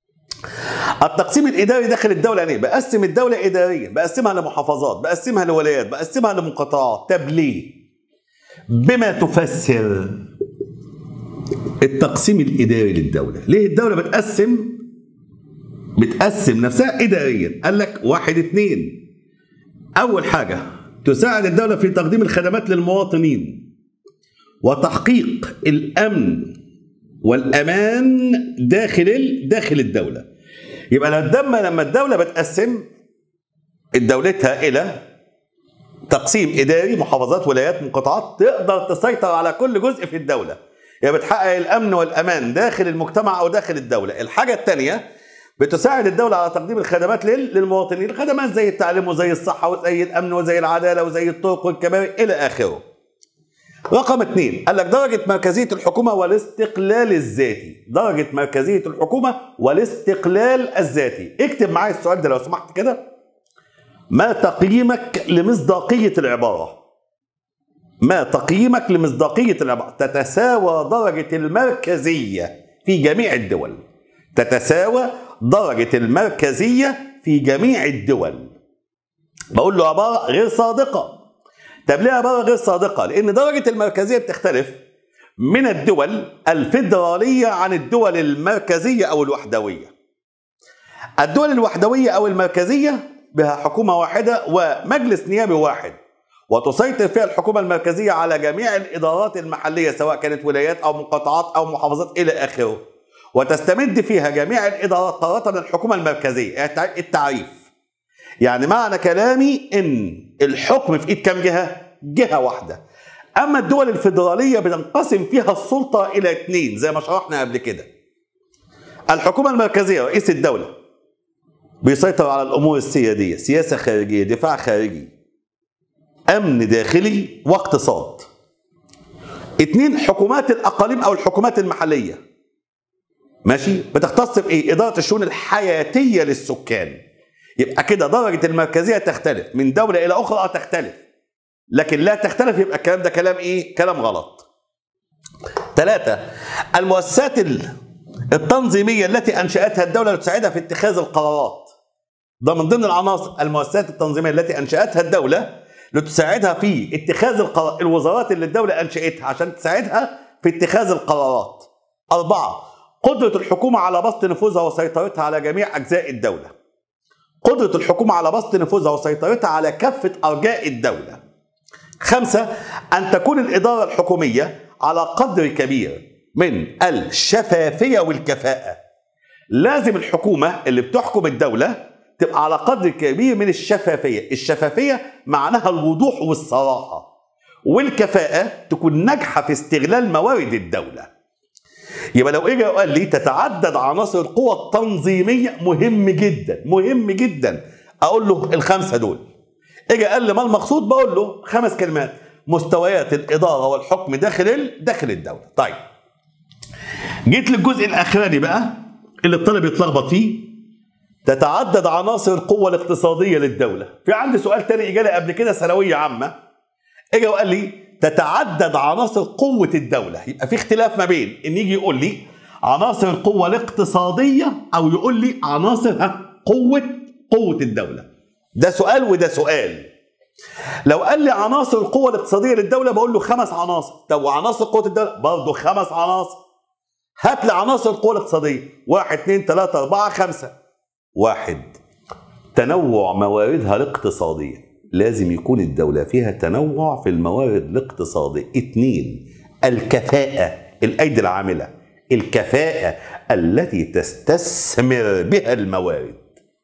التقسيم الإداري داخل الدولة يعني بقسم الدولة إداريا بقسمها لمحافظات بقسمها لولايات بقسمها لمقاطعات طب ليه؟ بما تفسر التقسيم الإداري للدولة ليه الدولة بتقسم بتقسم نفسها إداريا قال لك واحد اتنين أول حاجة تساعد الدولة في تقديم الخدمات للمواطنين وتحقيق الأمن والأمان داخل داخل الدولة يبقى لما لما الدولة بتقسم دولتها إلى تقسيم إداري محافظات ولايات مقاطعات تقدر تسيطر على كل جزء في الدولة يعني بتحقق الأمن والأمان داخل المجتمع أو داخل الدولة الحاجة الثانية بتساعد الدولة على تقديم الخدمات للمواطنين الخدمات زي التعليم وزي الصحة وزي الأمن وزي العدالة وزي الطرق والكباري إلى آخره رقم اثنين قال لك درجة مركزية الحكومة والاستقلال الذاتي درجة مركزية الحكومة والاستقلال الذاتي اكتب معايا السؤال ده لو سمحت كده ما تقييمك لمصداقية العبارة ما تقييمك لمصداقية العبارة تتساوى درجة المركزية في جميع الدول تتساوى درجة المركزية في جميع الدول بقول له عبارة غير صادقة طب ليه عبارة غير صادقة؟ لأن درجة المركزية بتختلف من الدول الفيدرالية عن الدول المركزية أو الوحدوية الدول الوحدوية أو المركزية بها حكومة واحدة ومجلس نيابي واحد وتسيطر فيها الحكومة المركزية على جميع الإدارات المحلية سواء كانت ولايات أو مقاطعات أو محافظات إلى آخره وتستمد فيها جميع الإدارات قرارات من الحكومة المركزية التعريف يعني معنى كلامي إن الحكم في إيد كام جهة؟ جهة واحدة أما الدول الفيدرالية بتنقسم فيها السلطة إلى اثنين زي ما شرحنا قبل كده الحكومة المركزية رئيس الدولة بيسيطر على الأمور السيادية سياسة خارجية دفاع خارجي أمن داخلي واقتصاد اتنين حكومات الأقاليم أو الحكومات المحلية ماشي بتختص بإيه إدارة الشؤون الحياتية للسكان يبقى كده درجة المركزية تختلف من دولة إلى أخرى تختلف لكن لا تختلف يبقى الكلام ده كلام إيه كلام غلط ثلاثة المؤسسات التنظيمية التي أنشأتها الدولة لتساعدها في اتخاذ القرارات ده من ضمن العناصر المؤسسات التنظيمية التي أنشأتها الدولة لتساعدها في اتخاذ القرار الوزارات اللي الدولة أنشأتها عشان تساعدها في اتخاذ القرارات أربعة قدرة الحكومة على بسط نفوذها وسيطرتها على جميع أجزاء الدولة قدرة الحكومة على بسط نفوذها وسيطرتها على كافة أرجاء الدولة خمسة أن تكون الإدارة الحكومية على قدر كبير من الشفافية والكفاءة لازم الحكومة اللي بتحكم الدولة تبقى على قدر كبير من الشفافية الشفافية معناها الوضوح والصراحة والكفاءة تكون ناجحة في استغلال موارد الدولة يبقى لو اجى وقال لي تتعدد عناصر القوى التنظيمية مهم جدا مهم جدا اقول له الخمسة دول اجى قال لي ما المقصود بقول له خمس كلمات مستويات الإدارة والحكم داخل داخل الدولة طيب جيت للجزء الاخراني بقى اللي الطالب يتلخبط فيه تتعدد عناصر القوة الاقتصادية للدولة في عندي سؤال تاني اجالي قبل كده ثانوية عامة اجى وقال لي تتعدد عناصر قوة الدولة يبقى في اختلاف ما بين ان يجي يقول لي عناصر القوة الاقتصادية او يقول لي عناصر قوة قوة الدولة ده سؤال وده سؤال لو قال لي عناصر القوة الاقتصادية للدولة بقول له خمس عناصر طب وعناصر قوة الدولة برضه خمس عناصر هات لي عناصر القوة الاقتصادية واحد اثنين ثلاثة أربعة خمسة واحد تنوع مواردها الاقتصادية لازم يكون الدولة فيها تنوع في الموارد الاقتصادية اثنين الكفاءة الأيدي العاملة الكفاءة التي تستثمر بها الموارد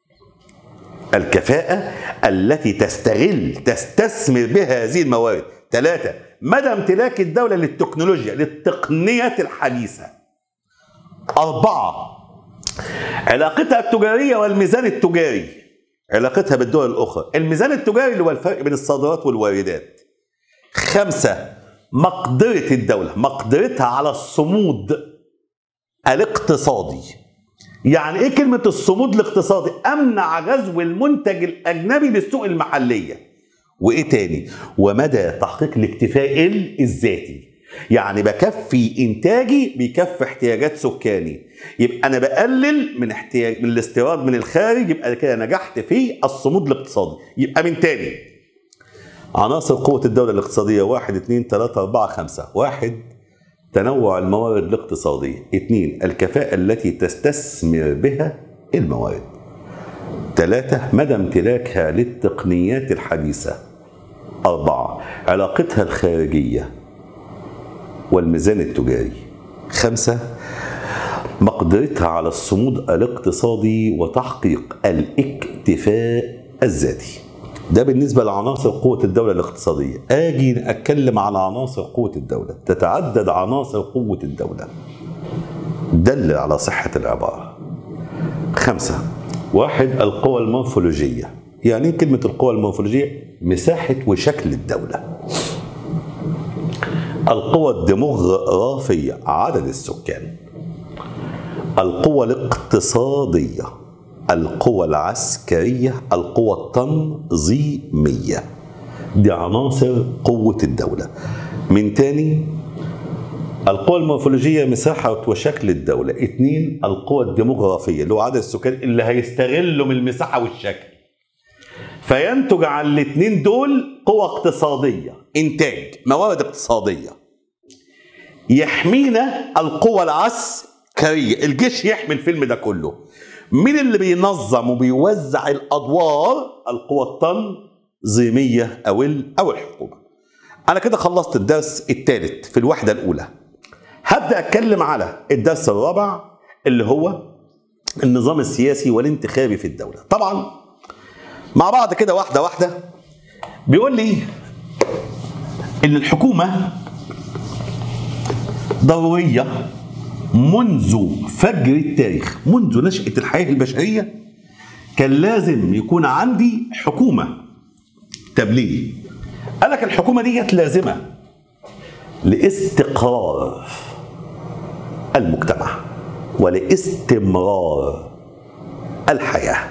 الكفاءة التي تستغل تستثمر بها هذه الموارد ثلاثة مدى امتلاك الدولة للتكنولوجيا للتقنيات الحديثة أربعة علاقتها التجارية والميزان التجاري علاقتها بالدول الأخرى الميزان التجاري اللي هو الفرق بين الصادرات والواردات خمسة مقدرة الدولة مقدرتها على الصمود الاقتصادي يعني ايه كلمة الصمود الاقتصادي امنع غزو المنتج الاجنبي للسوق المحلية وايه تاني ومدى تحقيق الاكتفاء الذاتي يعني بكفي انتاجي بيكفي احتياجات سكاني يبقى انا بقلل من احتياج من الاستيراد من الخارج يبقى كده نجحت في الصمود الاقتصادي يبقى من تاني عناصر قوة الدولة الاقتصادية واحد اثنين ثلاثة أربعة خمسة واحد تنوع الموارد الاقتصادية اثنين الكفاءة التي تستثمر بها الموارد ثلاثة مدى امتلاكها للتقنيات الحديثة أربعة علاقتها الخارجية والميزان التجاري خمسة مقدرتها على الصمود الاقتصادي وتحقيق الاكتفاء الذاتي ده بالنسبة لعناصر قوة الدولة الاقتصادية آجي أتكلم على عناصر قوة الدولة تتعدد عناصر قوة الدولة دل على صحة العبارة خمسة واحد القوى المورفولوجية يعني ايه كلمة القوى المورفولوجية مساحة وشكل الدولة القوى الديموغرافية عدد السكان القوى الاقتصادية القوى العسكرية القوى التنظيمية دي عناصر قوة الدولة من تاني القوى المورفولوجية مساحة وشكل الدولة اثنين القوى الديموغرافية اللي هو عدد السكان اللي هيستغلوا من المساحة والشكل فينتج عن الاثنين دول قوى اقتصادية انتاج موارد اقتصادية يحمينا القوى العسكرية الجيش يحمي الفيلم ده كله مين اللي بينظم وبيوزع الادوار القوى التنظيمية او او الحكومة انا كده خلصت الدرس الثالث في الوحدة الاولى هبدا اتكلم على الدرس الرابع اللي هو النظام السياسي والانتخابي في الدوله طبعا مع بعض كده واحده واحده بيقول لي ان الحكومه ضروريه منذ فجر التاريخ منذ نشاه الحياه البشريه كان لازم يكون عندي حكومه طب ليه قال لك الحكومه ديت لازمه لاستقرار المجتمع ولاستمرار الحياة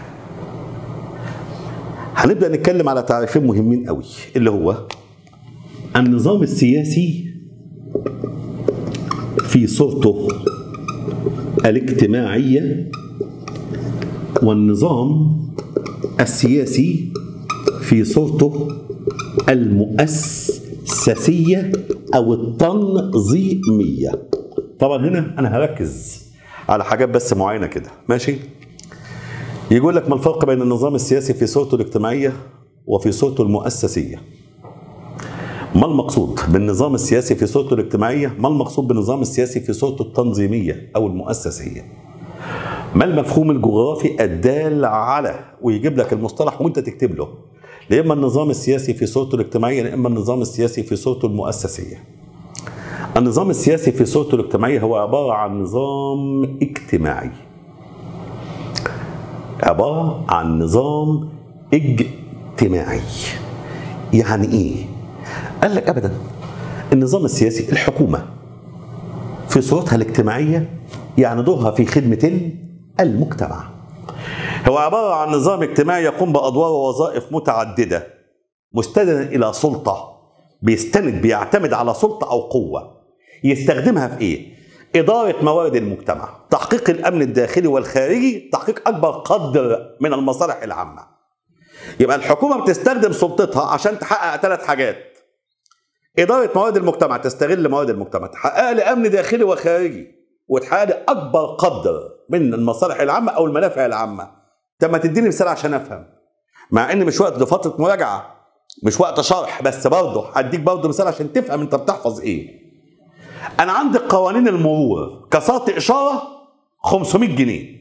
هنبدأ نتكلم على تعريفين مهمين قوي اللي هو النظام السياسي في صورته الاجتماعية والنظام السياسي في صورته المؤسسية أو التنظيمية طبعا هنا انا هركز على حاجات بس معينه كده ماشي يقول لك ما الفرق بين النظام السياسي في صورته الاجتماعيه وفي صورته المؤسسيه ما المقصود بالنظام السياسي في صورته الاجتماعيه ما المقصود بالنظام السياسي في صورته التنظيميه او المؤسسيه ما المفهوم الجغرافي الدال على ويجيب لك المصطلح وانت تكتب له يا اما النظام السياسي في صورته الاجتماعيه يا اما النظام السياسي في صورته المؤسسيه النظام السياسي في صورته الاجتماعية هو عبارة عن نظام اجتماعي عبارة عن نظام اجتماعي يعني ايه؟ قال لك ابدا النظام السياسي الحكومة في صورتها الاجتماعية يعني دورها في خدمة المجتمع هو عبارة عن نظام اجتماعي يقوم بأدوار ووظائف متعددة مستندا إلى سلطة بيستند بيعتمد على سلطة أو قوة يستخدمها في ايه؟ إدارة موارد المجتمع، تحقيق الأمن الداخلي والخارجي، تحقيق أكبر قدر من المصالح العامة. يبقى الحكومة بتستخدم سلطتها عشان تحقق ثلاث حاجات. إدارة موارد المجتمع، تستغل موارد المجتمع، تحقق لي أمن داخلي وخارجي، وتحقق لي أكبر قدر من المصالح العامة أو المنافع العامة. طب ما تديني مثال عشان أفهم. مع إن مش وقت لفترة مراجعة، مش وقت شرح، بس برضه هديك برضه مثال عشان تفهم أنت بتحفظ إيه. انا عندي قوانين المرور كسرت اشاره 500 جنيه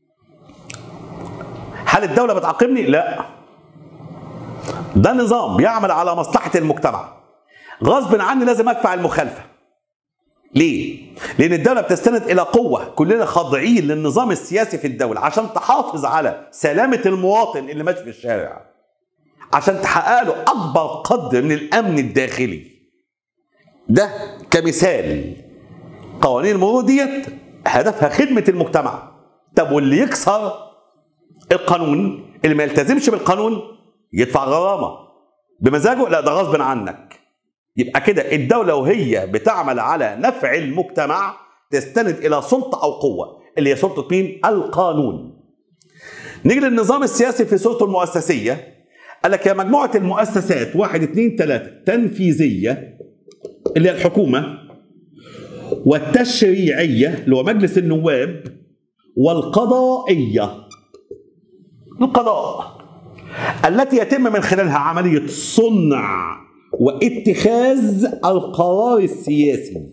هل الدوله بتعاقبني لا ده نظام بيعمل على مصلحه المجتمع غصب عني لازم ادفع المخالفه ليه لان الدوله بتستند الى قوه كلنا خاضعين للنظام السياسي في الدوله عشان تحافظ على سلامه المواطن اللي ماشي في الشارع عشان تحقق له اكبر قدر من الامن الداخلي ده كمثال قوانين المرور ديت هدفها خدمة المجتمع طب واللي يكسر القانون اللي ما يلتزمش بالقانون يدفع غرامة بمزاجه لا ده غصب عنك يبقى كده الدولة وهي بتعمل على نفع المجتمع تستند إلى سلطة أو قوة اللي هي سلطة مين؟ القانون نيجي للنظام السياسي في صورته المؤسسية قال لك يا مجموعة المؤسسات واحد اثنين ثلاثة تنفيذية اللي هي الحكومة والتشريعية اللي هو مجلس النواب والقضائية القضاء التي يتم من خلالها عملية صنع واتخاذ القرار السياسي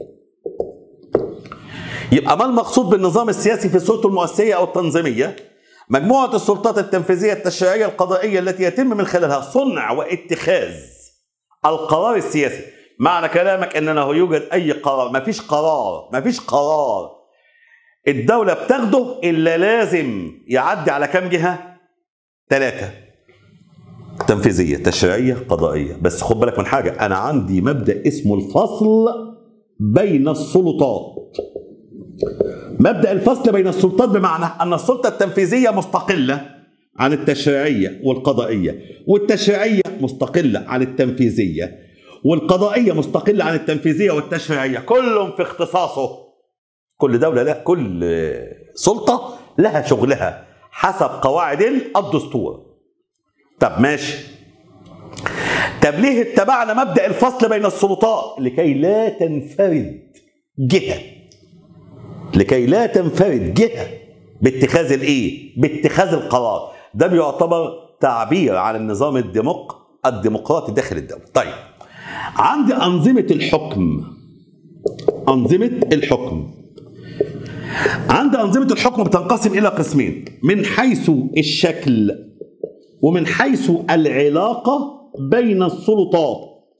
يبقى ما المقصود بالنظام السياسي في صورته المؤسسية أو التنظيمية مجموعة السلطات التنفيذية التشريعية القضائية التي يتم من خلالها صنع واتخاذ القرار السياسي معنى كلامك ان لا يوجد اي قرار مفيش قرار مفيش قرار الدولة بتاخده الا لازم يعدي على كام جهة ثلاثة تنفيذية تشريعية قضائية بس خد بالك من حاجة أنا عندي مبدأ اسمه الفصل بين السلطات مبدأ الفصل بين السلطات بمعنى أن السلطة التنفيذية مستقلة عن التشريعية والقضائية والتشريعية مستقلة عن التنفيذية والقضائيه مستقله عن التنفيذيه والتشريعيه كل في اختصاصه كل دوله لا كل سلطه لها شغلها حسب قواعد الدستور طب ماشي طب ليه اتبعنا مبدا الفصل بين السلطات لكي لا تنفرد جهه لكي لا تنفرد جهه باتخاذ الايه باتخاذ القرار ده بيعتبر تعبير عن النظام الديمق الديمقراطي داخل الدوله طيب عندي انظمه الحكم انظمه الحكم عند أنظمة الحكم بتنقسم إلى قسمين من حيث الشكل ومن حيث العلاقة بين السلطات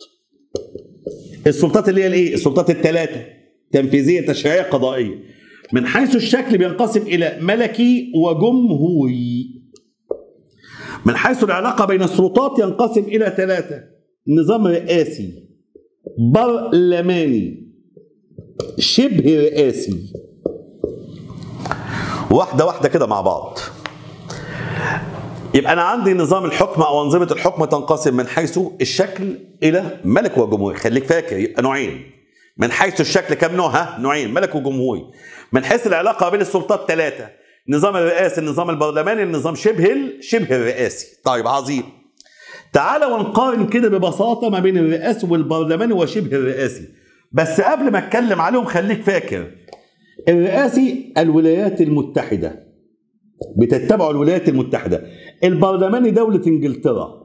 السلطات اللي هي الايه؟ السلطات الثلاثة تنفيذية تشريعية قضائية من حيث الشكل بينقسم إلى ملكي وجمهوري من حيث العلاقة بين السلطات ينقسم إلى ثلاثة نظام رئاسي برلماني شبه رئاسي واحده واحده كده مع بعض يبقى انا عندي نظام الحكم او انظمه الحكم تنقسم من حيث الشكل الى ملك وجمهوري خليك فاكر يبقى نوعين من حيث الشكل كم نوع ها نوعين ملك وجمهوري من حيث العلاقه بين السلطات ثلاثه نظام الرئاسي النظام البرلماني النظام شبه شبه الرئاسي طيب عظيم تعال ونقارن كده ببساطه ما بين الرئاسي والبرلماني وشبه الرئاسي بس قبل ما اتكلم عليهم خليك فاكر الرئاسي الولايات المتحدة بتتبع الولايات المتحدة البرلماني دولة انجلترا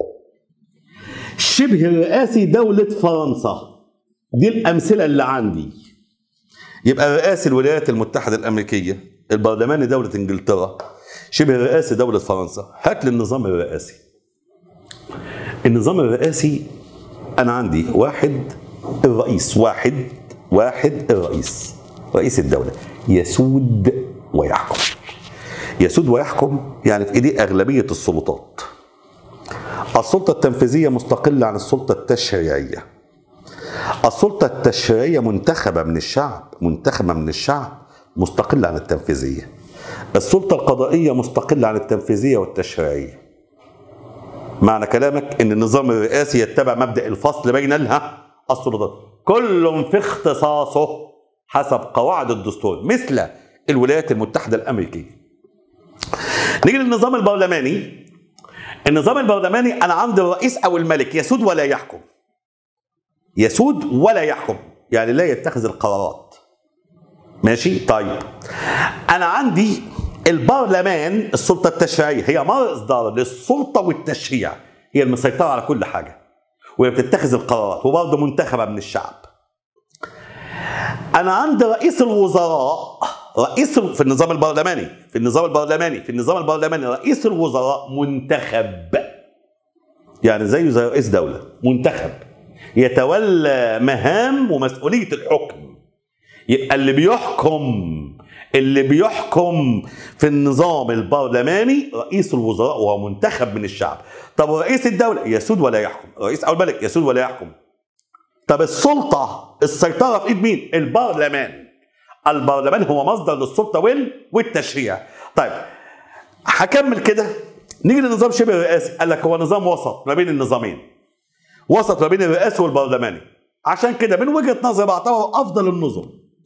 شبه الرئاسي دولة فرنسا دي الأمثلة اللي عندي يبقى رئاسي الولايات المتحدة الأمريكية البرلماني دولة انجلترا شبه الرئاسي دولة فرنسا هات لي النظام الرئاسي النظام الرئاسي أنا عندي واحد الرئيس واحد واحد الرئيس رئيس الدولة يسود ويحكم يسود ويحكم يعني في ايديه أغلبية السلطات السلطة التنفيذية مستقلة عن السلطة التشريعية السلطة التشريعية منتخبة من الشعب منتخبة من الشعب مستقلة عن التنفيذية السلطة القضائية مستقلة عن التنفيذية والتشريعية معنى كلامك ان النظام الرئاسي يتبع مبدأ الفصل بين الها السلطات كل في اختصاصه حسب قواعد الدستور مثل الولايات المتحدة الأمريكية نيجي للنظام البرلماني النظام البرلماني أنا عندي الرئيس أو الملك يسود ولا يحكم يسود ولا يحكم يعني لا يتخذ القرارات ماشي طيب أنا عندي البرلمان السلطة التشريعية هي مصدر للسلطة والتشريع هي المسيطرة على كل حاجة وهي بتتخذ القرارات وبرضه منتخبة من الشعب انا عندي رئيس الوزراء رئيس في النظام البرلماني في النظام البرلماني في النظام البرلماني رئيس الوزراء منتخب يعني زيه زي رئيس دولة منتخب يتولى مهام ومسؤولية الحكم يبقى اللي بيحكم اللي بيحكم في النظام البرلماني رئيس الوزراء وهو منتخب من الشعب طب رئيس الدولة يسود ولا يحكم رئيس أو الملك يسود ولا يحكم طب السلطة السيطرة في ايد مين؟ البرلمان. البرلمان هو مصدر للسلطة وال والتشريع. طيب هكمل كده نيجي للنظام شبه الرئاسي قال لك هو نظام وسط ما بين النظامين. وسط ما بين الرئاسي والبرلماني. عشان كده من وجهة نظري بعتبره أفضل النظم.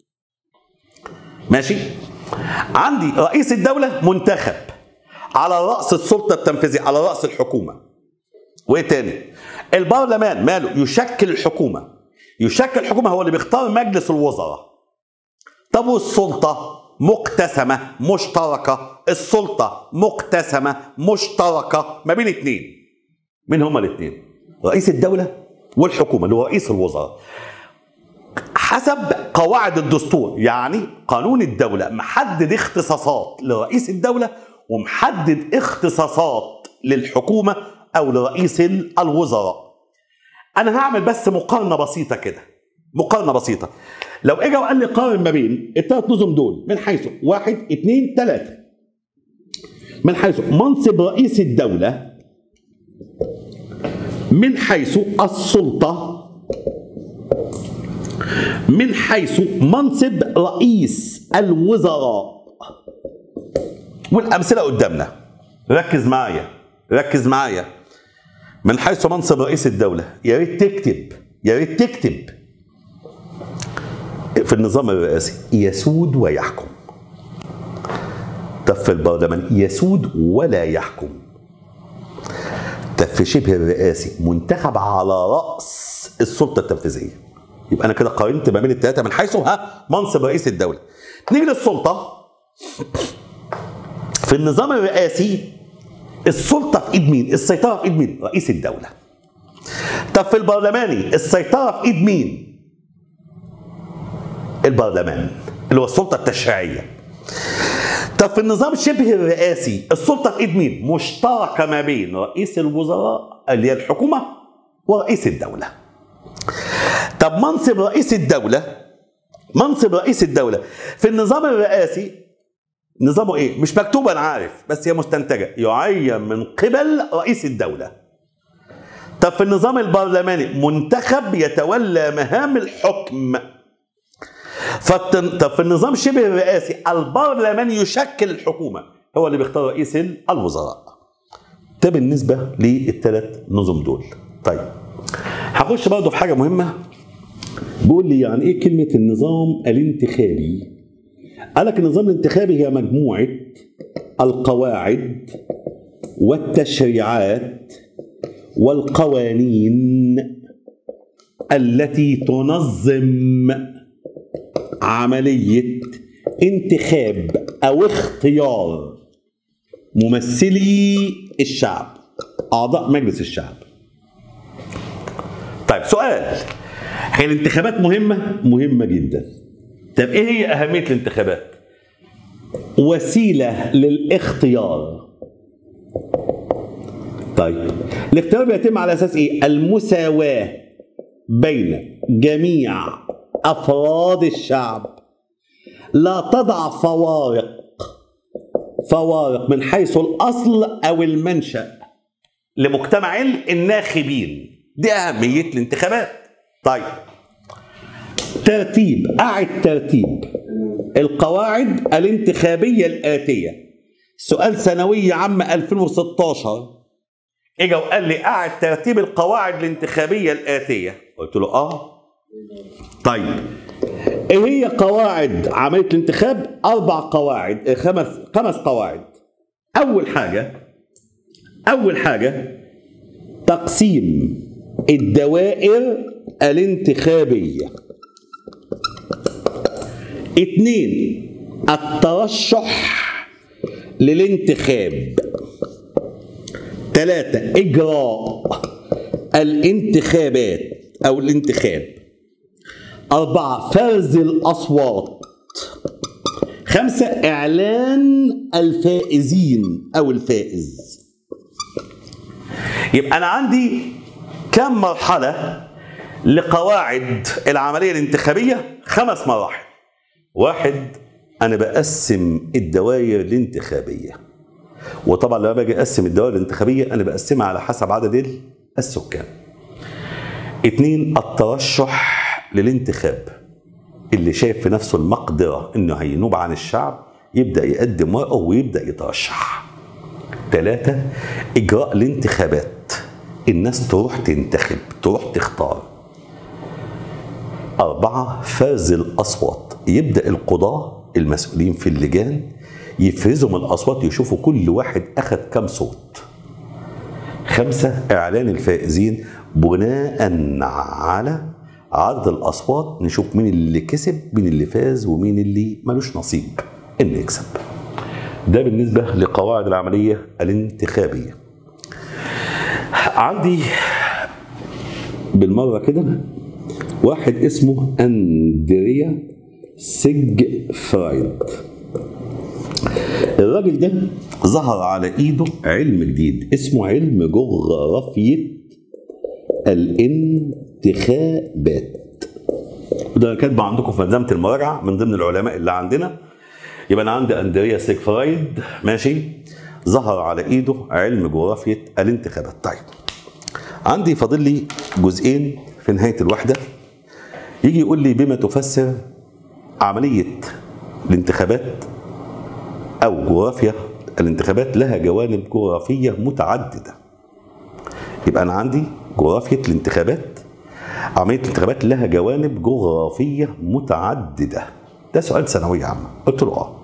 ماشي؟ عندي رئيس الدولة منتخب على رأس السلطة التنفيذية على رأس الحكومة. وايه تاني؟ البرلمان ماله؟ يشكل الحكومة. يشكل الحكومة هو اللي بيختار مجلس الوزراء. طب والسلطة مقتسمة مشتركة، السلطة مقتسمة مشتركة ما بين اتنين. مين هما الاتنين؟ رئيس الدولة والحكومة اللي هو رئيس الوزراء. حسب قواعد الدستور يعني قانون الدولة محدد اختصاصات لرئيس الدولة ومحدد اختصاصات للحكومة او لرئيس الوزراء انا هعمل بس مقارنه بسيطه كده مقارنه بسيطه لو اجى وقال لي قارن ما بين الثلاث نظم دول من حيث واحد اثنين ثلاثه من حيث منصب رئيس الدوله من حيث السلطه من حيث منصب رئيس الوزراء والامثله قدامنا ركز معايا ركز معايا من حيث منصب رئيس الدولة يا ريت تكتب يا ريت تكتب في النظام الرئاسي يسود ويحكم طب في البرلمان يسود ولا يحكم طب في شبه الرئاسي منتخب على رأس السلطة التنفيذية يبقى أنا كده قارنت ما بين الثلاثة من حيث ها منصب رئيس الدولة نيجي للسلطة في النظام الرئاسي السلطة في إيد مين؟ السيطرة في إيد مين؟ رئيس الدولة طب في البرلماني السيطرة في إيد مين؟ البرلمان اللي هو السلطة التشريعية طب في النظام شبه الرئاسي السلطة في إيد مين؟ مشتركة ما بين رئيس الوزراء اللي هي الحكومة ورئيس الدولة طب منصب رئيس الدولة منصب رئيس الدولة في النظام الرئاسي نظامه ايه؟ مش مكتوب انا عارف بس هي مستنتجه يعين من قبل رئيس الدوله. طب في النظام البرلماني منتخب يتولى مهام الحكم. فالتن... طب في النظام شبه الرئاسي البرلمان يشكل الحكومه هو اللي بيختار رئيس الوزراء. ده بالنسبه للثلاث نظم دول. طيب هخش برضه في حاجه مهمه بيقول لي يعني ايه كلمه النظام الانتخابي؟ قال لك النظام الانتخابي هي مجموعة القواعد والتشريعات والقوانين التي تنظم عملية انتخاب أو اختيار ممثلي الشعب أعضاء مجلس الشعب طيب سؤال هي الانتخابات مهمة؟ مهمة جدا طب ايه هي اهميه الانتخابات وسيله للاختيار طيب الاختيار بيتم على اساس ايه المساواه بين جميع افراد الشعب لا تضع فوارق فوارق من حيث الاصل او المنشا لمجتمع الناخبين دي اهميه الانتخابات طيب ترتيب أعد ترتيب القواعد الانتخابية الآتية سؤال ثانوية عامة 2016 اجا وقال لي أعد ترتيب القواعد الانتخابية الآتية قلت له آه طيب ايه هي قواعد عملية الانتخاب؟ أربع قواعد خمس خمس قواعد أول حاجة أول حاجة تقسيم الدوائر الانتخابيه اتنين الترشح للانتخاب ثلاثة إجراء الانتخابات أو الانتخاب أربعة فرز الأصوات خمسة إعلان الفائزين أو الفائز يبقى أنا عندي كم مرحلة لقواعد العملية الانتخابية خمس مراحل واحد أنا بقسم الدوائر الانتخابية وطبعا لما باجي أقسم الدوائر الانتخابية أنا بقسمها على حسب عدد السكان اتنين الترشح للانتخاب اللي شايف في نفسه المقدرة انه هينوب عن الشعب يبدأ يقدم ورقه ويبدأ يترشح ثلاثة إجراء الانتخابات الناس تروح تنتخب تروح تختار أربعة فرز الأصوات يبدأ القضاة المسؤولين في اللجان يفرزوا من الأصوات يشوفوا كل واحد أخذ كم صوت خمسة إعلان الفائزين بناء على عدد الأصوات نشوف مين اللي كسب مين اللي فاز ومين اللي ملوش نصيب إنه يكسب ده بالنسبة لقواعد العملية الانتخابية عندي بالمرة كده واحد اسمه أندريا سيج فرايد الراجل ده ظهر على ايده علم جديد اسمه علم جغرافية الانتخابات وده كاتبه عندكم في ملزمة المراجعة من ضمن العلماء اللي عندنا يبقى انا عندي اندريا سيجفرايد ماشي ظهر على ايده علم جغرافية الانتخابات طيب عندي فاضل لي جزئين في نهاية الوحدة يجي يقول لي بما تفسر عملية الانتخابات أو جغرافيا الانتخابات لها جوانب جغرافية متعددة يبقى انا عندي جغرافيه الانتخابات عمليه الانتخابات لها جوانب جغرافيه متعدده ده سؤال ثانويه عامه قلت له اه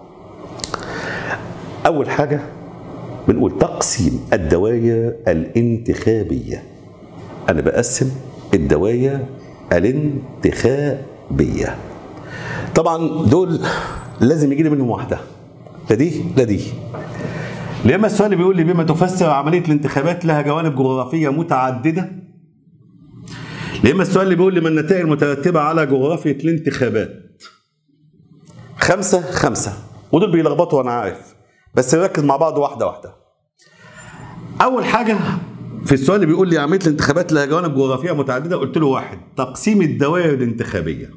اول حاجه بنقول تقسيم الدواير الانتخابيه انا بقسم الدواير الانتخابيه طبعا دول لازم يجي لي منهم واحده لا دي لا دي يا اما السؤال اللي بيقول لي بما تفسر عمليه الانتخابات لها جوانب جغرافيه متعدده يا اما السؤال اللي بيقول لي ما النتائج المترتبه على جغرافيه الانتخابات خمسه خمسه ودول بيلخبطوا انا عارف بس نركز مع بعض واحده واحده اول حاجه في السؤال اللي بيقول لي عمليه الانتخابات لها جوانب جغرافيه متعدده قلت له واحد تقسيم الدوائر الانتخابيه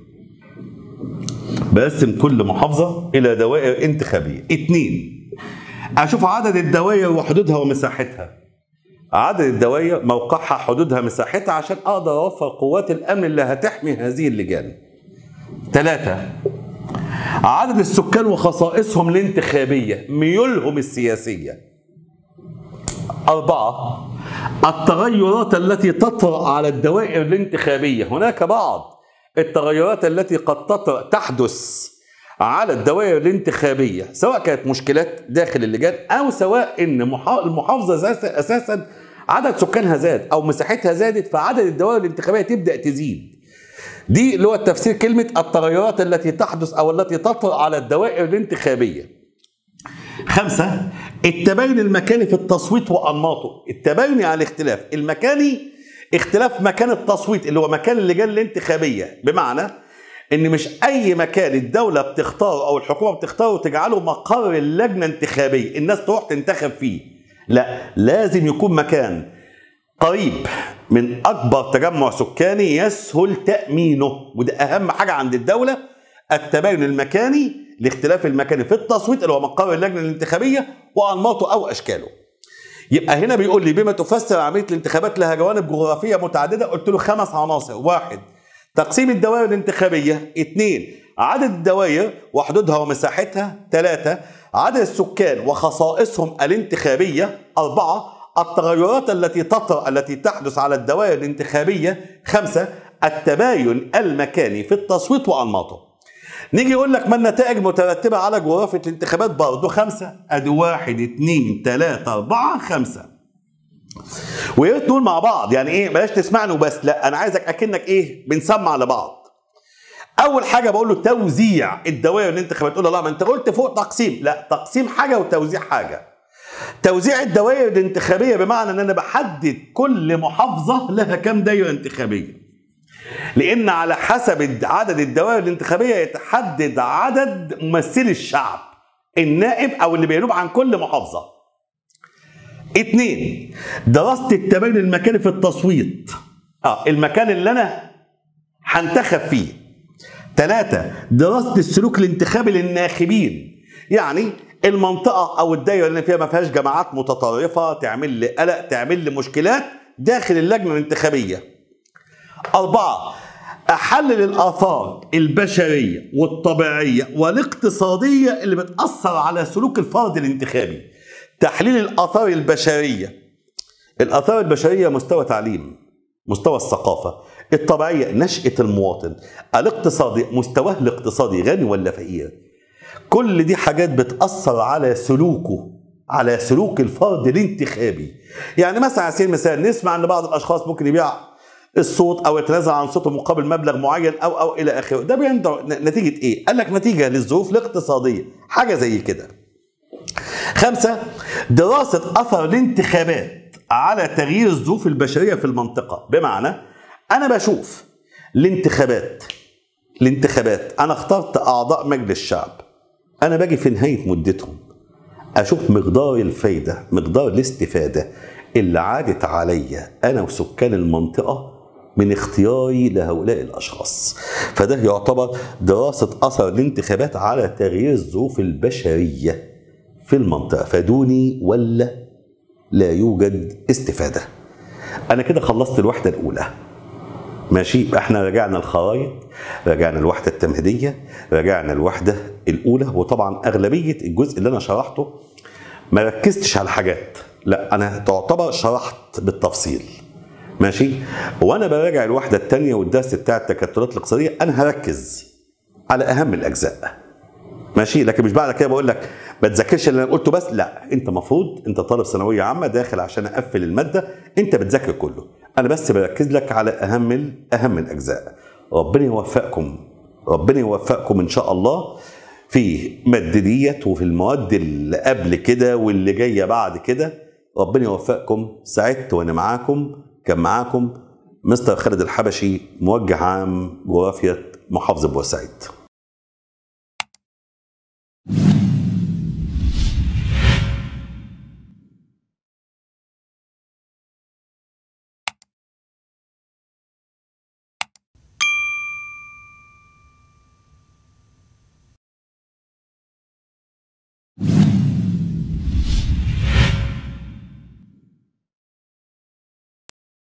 بقسم كل محافظه الى دوائر انتخابيه اتنين اشوف عدد الدوائر وحدودها ومساحتها عدد الدوائر موقعها حدودها مساحتها عشان اقدر اوفر قوات الامن اللي هتحمي هذه اللجان ثلاثة عدد السكان وخصائصهم الانتخابية ميولهم السياسية أربعة التغيرات التي تطرأ على الدوائر الانتخابية هناك بعض التغيرات التي قد تطرأ تحدث على الدوائر الانتخابية سواء كانت مشكلات داخل اللجان أو سواء إن محا- المحافظة أساسا- أساسا عدد سكانها زاد أو مساحتها زادت فعدد الدوائر الانتخابية تبدأ تزيد دي اللي هو التفسير كلمة التغيرات التي تحدث أو التي تطرأ على الدوائر الانتخابية خمسة التباين المكاني في التصويت وأنماطه التباين على الاختلاف المكاني اختلاف مكان التصويت اللي هو مكان اللجان الانتخابية بمعنى ان مش اي مكان الدولة بتختار او الحكومة بتختاره وتجعله مقر اللجنة الانتخابية الناس تروح تنتخب فيه لا لازم يكون مكان قريب من اكبر تجمع سكاني يسهل تامينه وده اهم حاجه عند الدوله التباين المكاني لاختلاف المكان في التصويت اللي هو مقر اللجنه الانتخابيه وانماطه او اشكاله يبقى هنا بيقول لي بما تفسر عمليه الانتخابات لها جوانب جغرافيه متعدده قلت له خمس عناصر واحد تقسيم الدوائر الانتخابيه اثنين عدد الدوائر وحدودها ومساحتها ثلاثة عدد السكان وخصائصهم الانتخابية أربعة التغيرات التي تطرأ التي تحدث على الدوائر الانتخابية خمسة التباين المكاني في التصويت وأنماطه نيجي يقول لك ما النتائج المترتبة على جغرافية الانتخابات برضه خمسة أدي واحد اتنين تلاتة أربعة خمسة ويا ريت نقول مع بعض يعني ايه بلاش تسمعني وبس لا انا عايزك اكنك ايه بنسمع لبعض اول حاجه بقول له توزيع الدوائر الانتخابات تقول له لا ما انت قلت فوق تقسيم لا تقسيم حاجه وتوزيع حاجه توزيع الدوائر الانتخابيه بمعنى ان انا بحدد كل محافظه لها كام دايره انتخابيه لان على حسب عدد الدوائر الانتخابيه يتحدد عدد ممثلي الشعب النائب او اللي بينوب عن كل محافظه اتنين دراسة التباين المكاني في التصويت اه المكان اللي انا هنتخب فيه ثلاثة دراسة السلوك الانتخابي للناخبين يعني المنطقة أو الدايرة اللي فيها ما فيهاش جماعات متطرفة تعمل لي قلق تعمل لي مشكلات داخل اللجنة الانتخابية أربعة أحلل الآثار البشرية والطبيعية والاقتصادية اللي بتأثر على سلوك الفرد الانتخابي تحليل الآثار البشرية الآثار البشرية مستوى تعليم مستوى الثقافة الطبيعية نشأة المواطن الاقتصادي مستواه الاقتصادي غني ولا فقير كل دي حاجات بتأثر على سلوكه على سلوك الفرد الانتخابي يعني مثلا على سبيل المثال نسمع ان بعض الاشخاص ممكن يبيع الصوت او يتنازل عن صوته مقابل مبلغ معين او او الى اخره ده بيندر نتيجه ايه قال لك نتيجه للظروف الاقتصاديه حاجه زي كده خمسة دراسة أثر الانتخابات على تغيير الظروف البشرية في المنطقة بمعنى أنا بشوف الانتخابات الانتخابات أنا اخترت أعضاء مجلس الشعب أنا باجي في نهاية مدتهم أشوف مقدار الفايدة مقدار الاستفادة اللي عادت عليا أنا وسكان المنطقة من اختياري لهؤلاء الأشخاص فده يعتبر دراسة أثر الانتخابات على تغيير الظروف البشرية في المنطقة فدوني ولا لا يوجد استفادة أنا كده خلصت الوحدة الأولى ماشي يبقى احنا رجعنا الخرائط رجعنا الوحدة التمهيدية رجعنا الوحدة الأولى وطبعا أغلبية الجزء اللي أنا شرحته ما ركزتش على حاجات لا أنا تعتبر شرحت بالتفصيل ماشي وانا براجع الوحده الثانيه والدرس بتاع التكتلات الاقتصاديه انا هركز على اهم الاجزاء ماشي لكن مش بعد كده بقول لك ما تذاكرش اللي انا قلته بس لا انت المفروض انت طالب ثانويه عامه داخل عشان اقفل الماده انت بتذاكر كله انا بس بركز لك على اهم ال- اهم الاجزاء ربنا يوفقكم ربنا يوفقكم ان شاء الله في مادة ديت وفي المواد اللي قبل كده واللي جايه بعد كده ربنا يوفقكم سعدت وانا معاكم كان معاكم مستر خالد الحبشي موجه عام جغرافيا محافظه بورسعيد